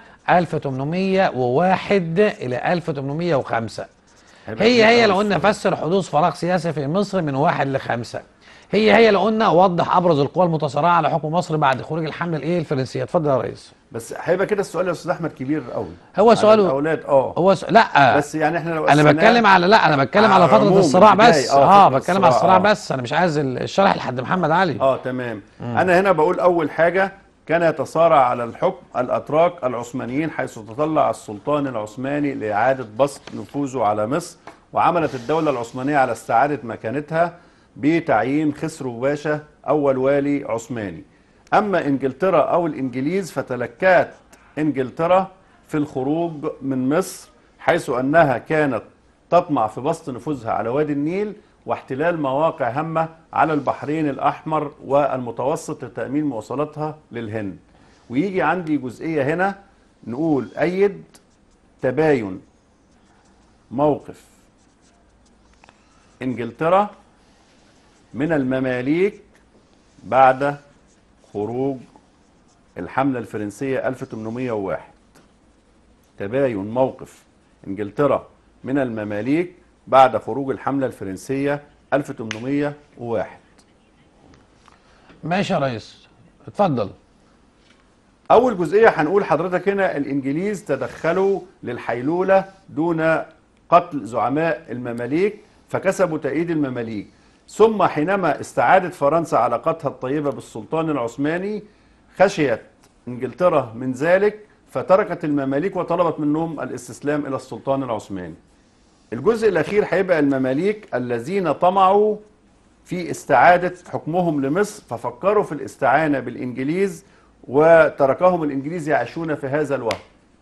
1801 الى 1805 هيبقى هي في هي أول لو قلنا سؤال. فسر حدوث فراغ سياسي في مصر من واحد لخمسة هي هي لو قلنا وضح ابرز القوى المتصارعه على حكم مصر بعد خروج الحمله الايه الفرنسيه اتفضل يا ريس بس هيبقى كده السؤال يا استاذ احمد كبير قوي هو على سؤاله- الاولاد اه هو س... لا بس يعني احنا لو انا قسمناه- بتكلم على لا انا بتكلم على على فتره عموم الصراع البداية، بس آه، اه فترة بتكلم على الصراع، الصراع آه. بس انا مش عايز الشرح لحد محمد علي اه تمام انا هنا بقول اول حاجه كان يتصارع على الحكم الاتراك العثمانيين حيث تطلع السلطان العثماني لاعاده بسط نفوذه على مصر وعملت الدوله العثمانيه على استعاده مكانتها بتعيين خسرو باشا اول والي عثماني اما انجلترا او الانجليز فتلكأت انجلترا في الخروج من مصر حيث انها كانت تطمع في بسط نفوذها على وادي النيل واحتلال مواقع هامة على البحرين الأحمر والمتوسط لتأمين مواصلاتها للهند ويجي عندي جزئية هنا نقول أيد تباين موقف إنجلترا من المماليك بعد خروج الحملة الفرنسية 1801 تباين موقف انجلترا من المماليك بعد خروج الحملة الفرنسية 1801 ماشي يا ريس اتفضل أول جزئية هنقول حضرتك هنا الإنجليز تدخلوا للحيلولة دون قتل زعماء المماليك فكسبوا تأييد المماليك ثم حينما استعادت فرنسا علاقتها الطيبة بالسلطان العثماني خشيت انجلترا من ذلك فتركت المماليك وطلبت منهم الاستسلام إلى السلطان العثماني الجزء الأخير هيبقى المماليك الذين طمعوا في استعادة حكمهم لمصر ففكروا في الاستعانة بالإنجليز وتركهم الإنجليز يعيشون في هذا الوهم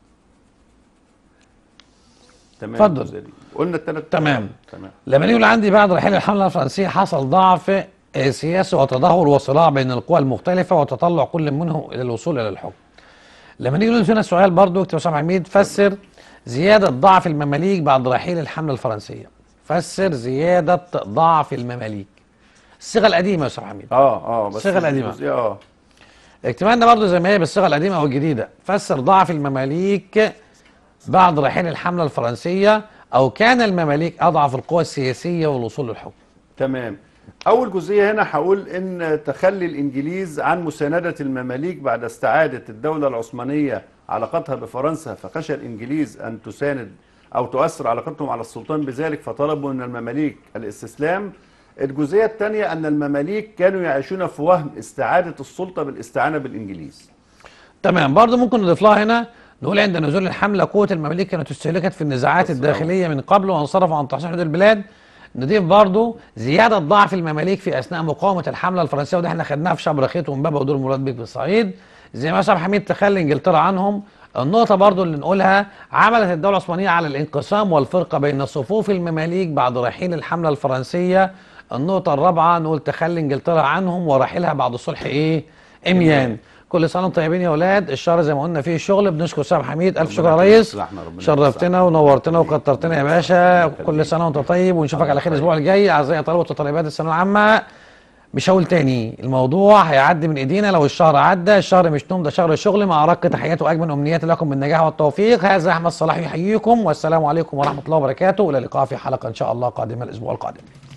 تمام اتفضل. الجزئية دي. قلنا الثلاث تمام. تمام لما نيجي عندي بعد رحيل الحمله الفرنسيه حصل ضعف آه، سياسي وتدهور وصراع بين القوى المختلفه وتطلع كل منهم الى الوصول الى الحكم. لما نيجي نقول هنا سؤال برضو اكتب يا استاذ حميد فسر زياده ضعف المماليك بعد رحيل الحمله الفرنسيه. فسر زياده ضعف المماليك. الصيغه القديمه يا استاذ حميد. اه اه بس الصيغة القديمة. الجزئية اه اكتمالنا برضو زي ما هي بالصيغه القديمه او الجديده فسر ضعف المماليك بعد رحيل الحمله الفرنسيه او كان المماليك اضعف القوى السياسيه والوصول للحكم تمام اول جزئيه هنا هقول ان تخلي الانجليز عن مسانده المماليك بعد استعاده الدوله العثمانيه علاقتها بفرنسا فخشى الانجليز ان تساند او تؤثر علاقتهم على السلطان بذلك فطلبوا من المماليك الاستسلام الجزئيه الثانيه ان المماليك كانوا يعيشون في وهم استعاده السلطه بالاستعانه بالانجليز تمام برضو ممكن نضيف لها هنا نقول عند نزول الحمله قوه المماليك كانت استهلكت في النزاعات الداخليه من قبل وانصرفوا عن تحصيل حدود البلاد نضيف برضو زياده ضعف المماليك في اثناء مقاومه الحمله الفرنسيه وده احنا خدناها في شبرخيت ومبابا ودور مراد بيك بالصعيد زي ما صاحب حميد تخلي انجلترا عنهم النقطة برضو اللي نقولها عملت الدولة العثمانية على الانقسام والفرقة بين صفوف المماليك بعد رحيل الحملة الفرنسية النقطة الرابعة نقول تخلي انجلترا عنهم ورحيلها بعد صلح ايه اميان كل سنة وانتم طيبين يا اولاد الشهر زي ما قلنا فيه شغل بنشكر سام حميد الف شكر يا ربنا ريس يصلحنا، ربنا شرفتنا ونورتنا وكترتنا يا باشا كل سنة وانت طيب ونشوفك على خير الاسبوع الجاي اعزائي طلبة وطالبات الثانوية العامة مش هقول تاني الموضوع هيعدي من ايدينا لو الشهر عدى الشهر مش نوم ده شهر الشغل مع ارق تحيات واجمل امنياتي لكم بالنجاح والتوفيق هذا احمد صلاح يحييكم والسلام عليكم ورحمه الله وبركاته الى اللقاء في حلقه ان شاء الله قادمه الاسبوع القادم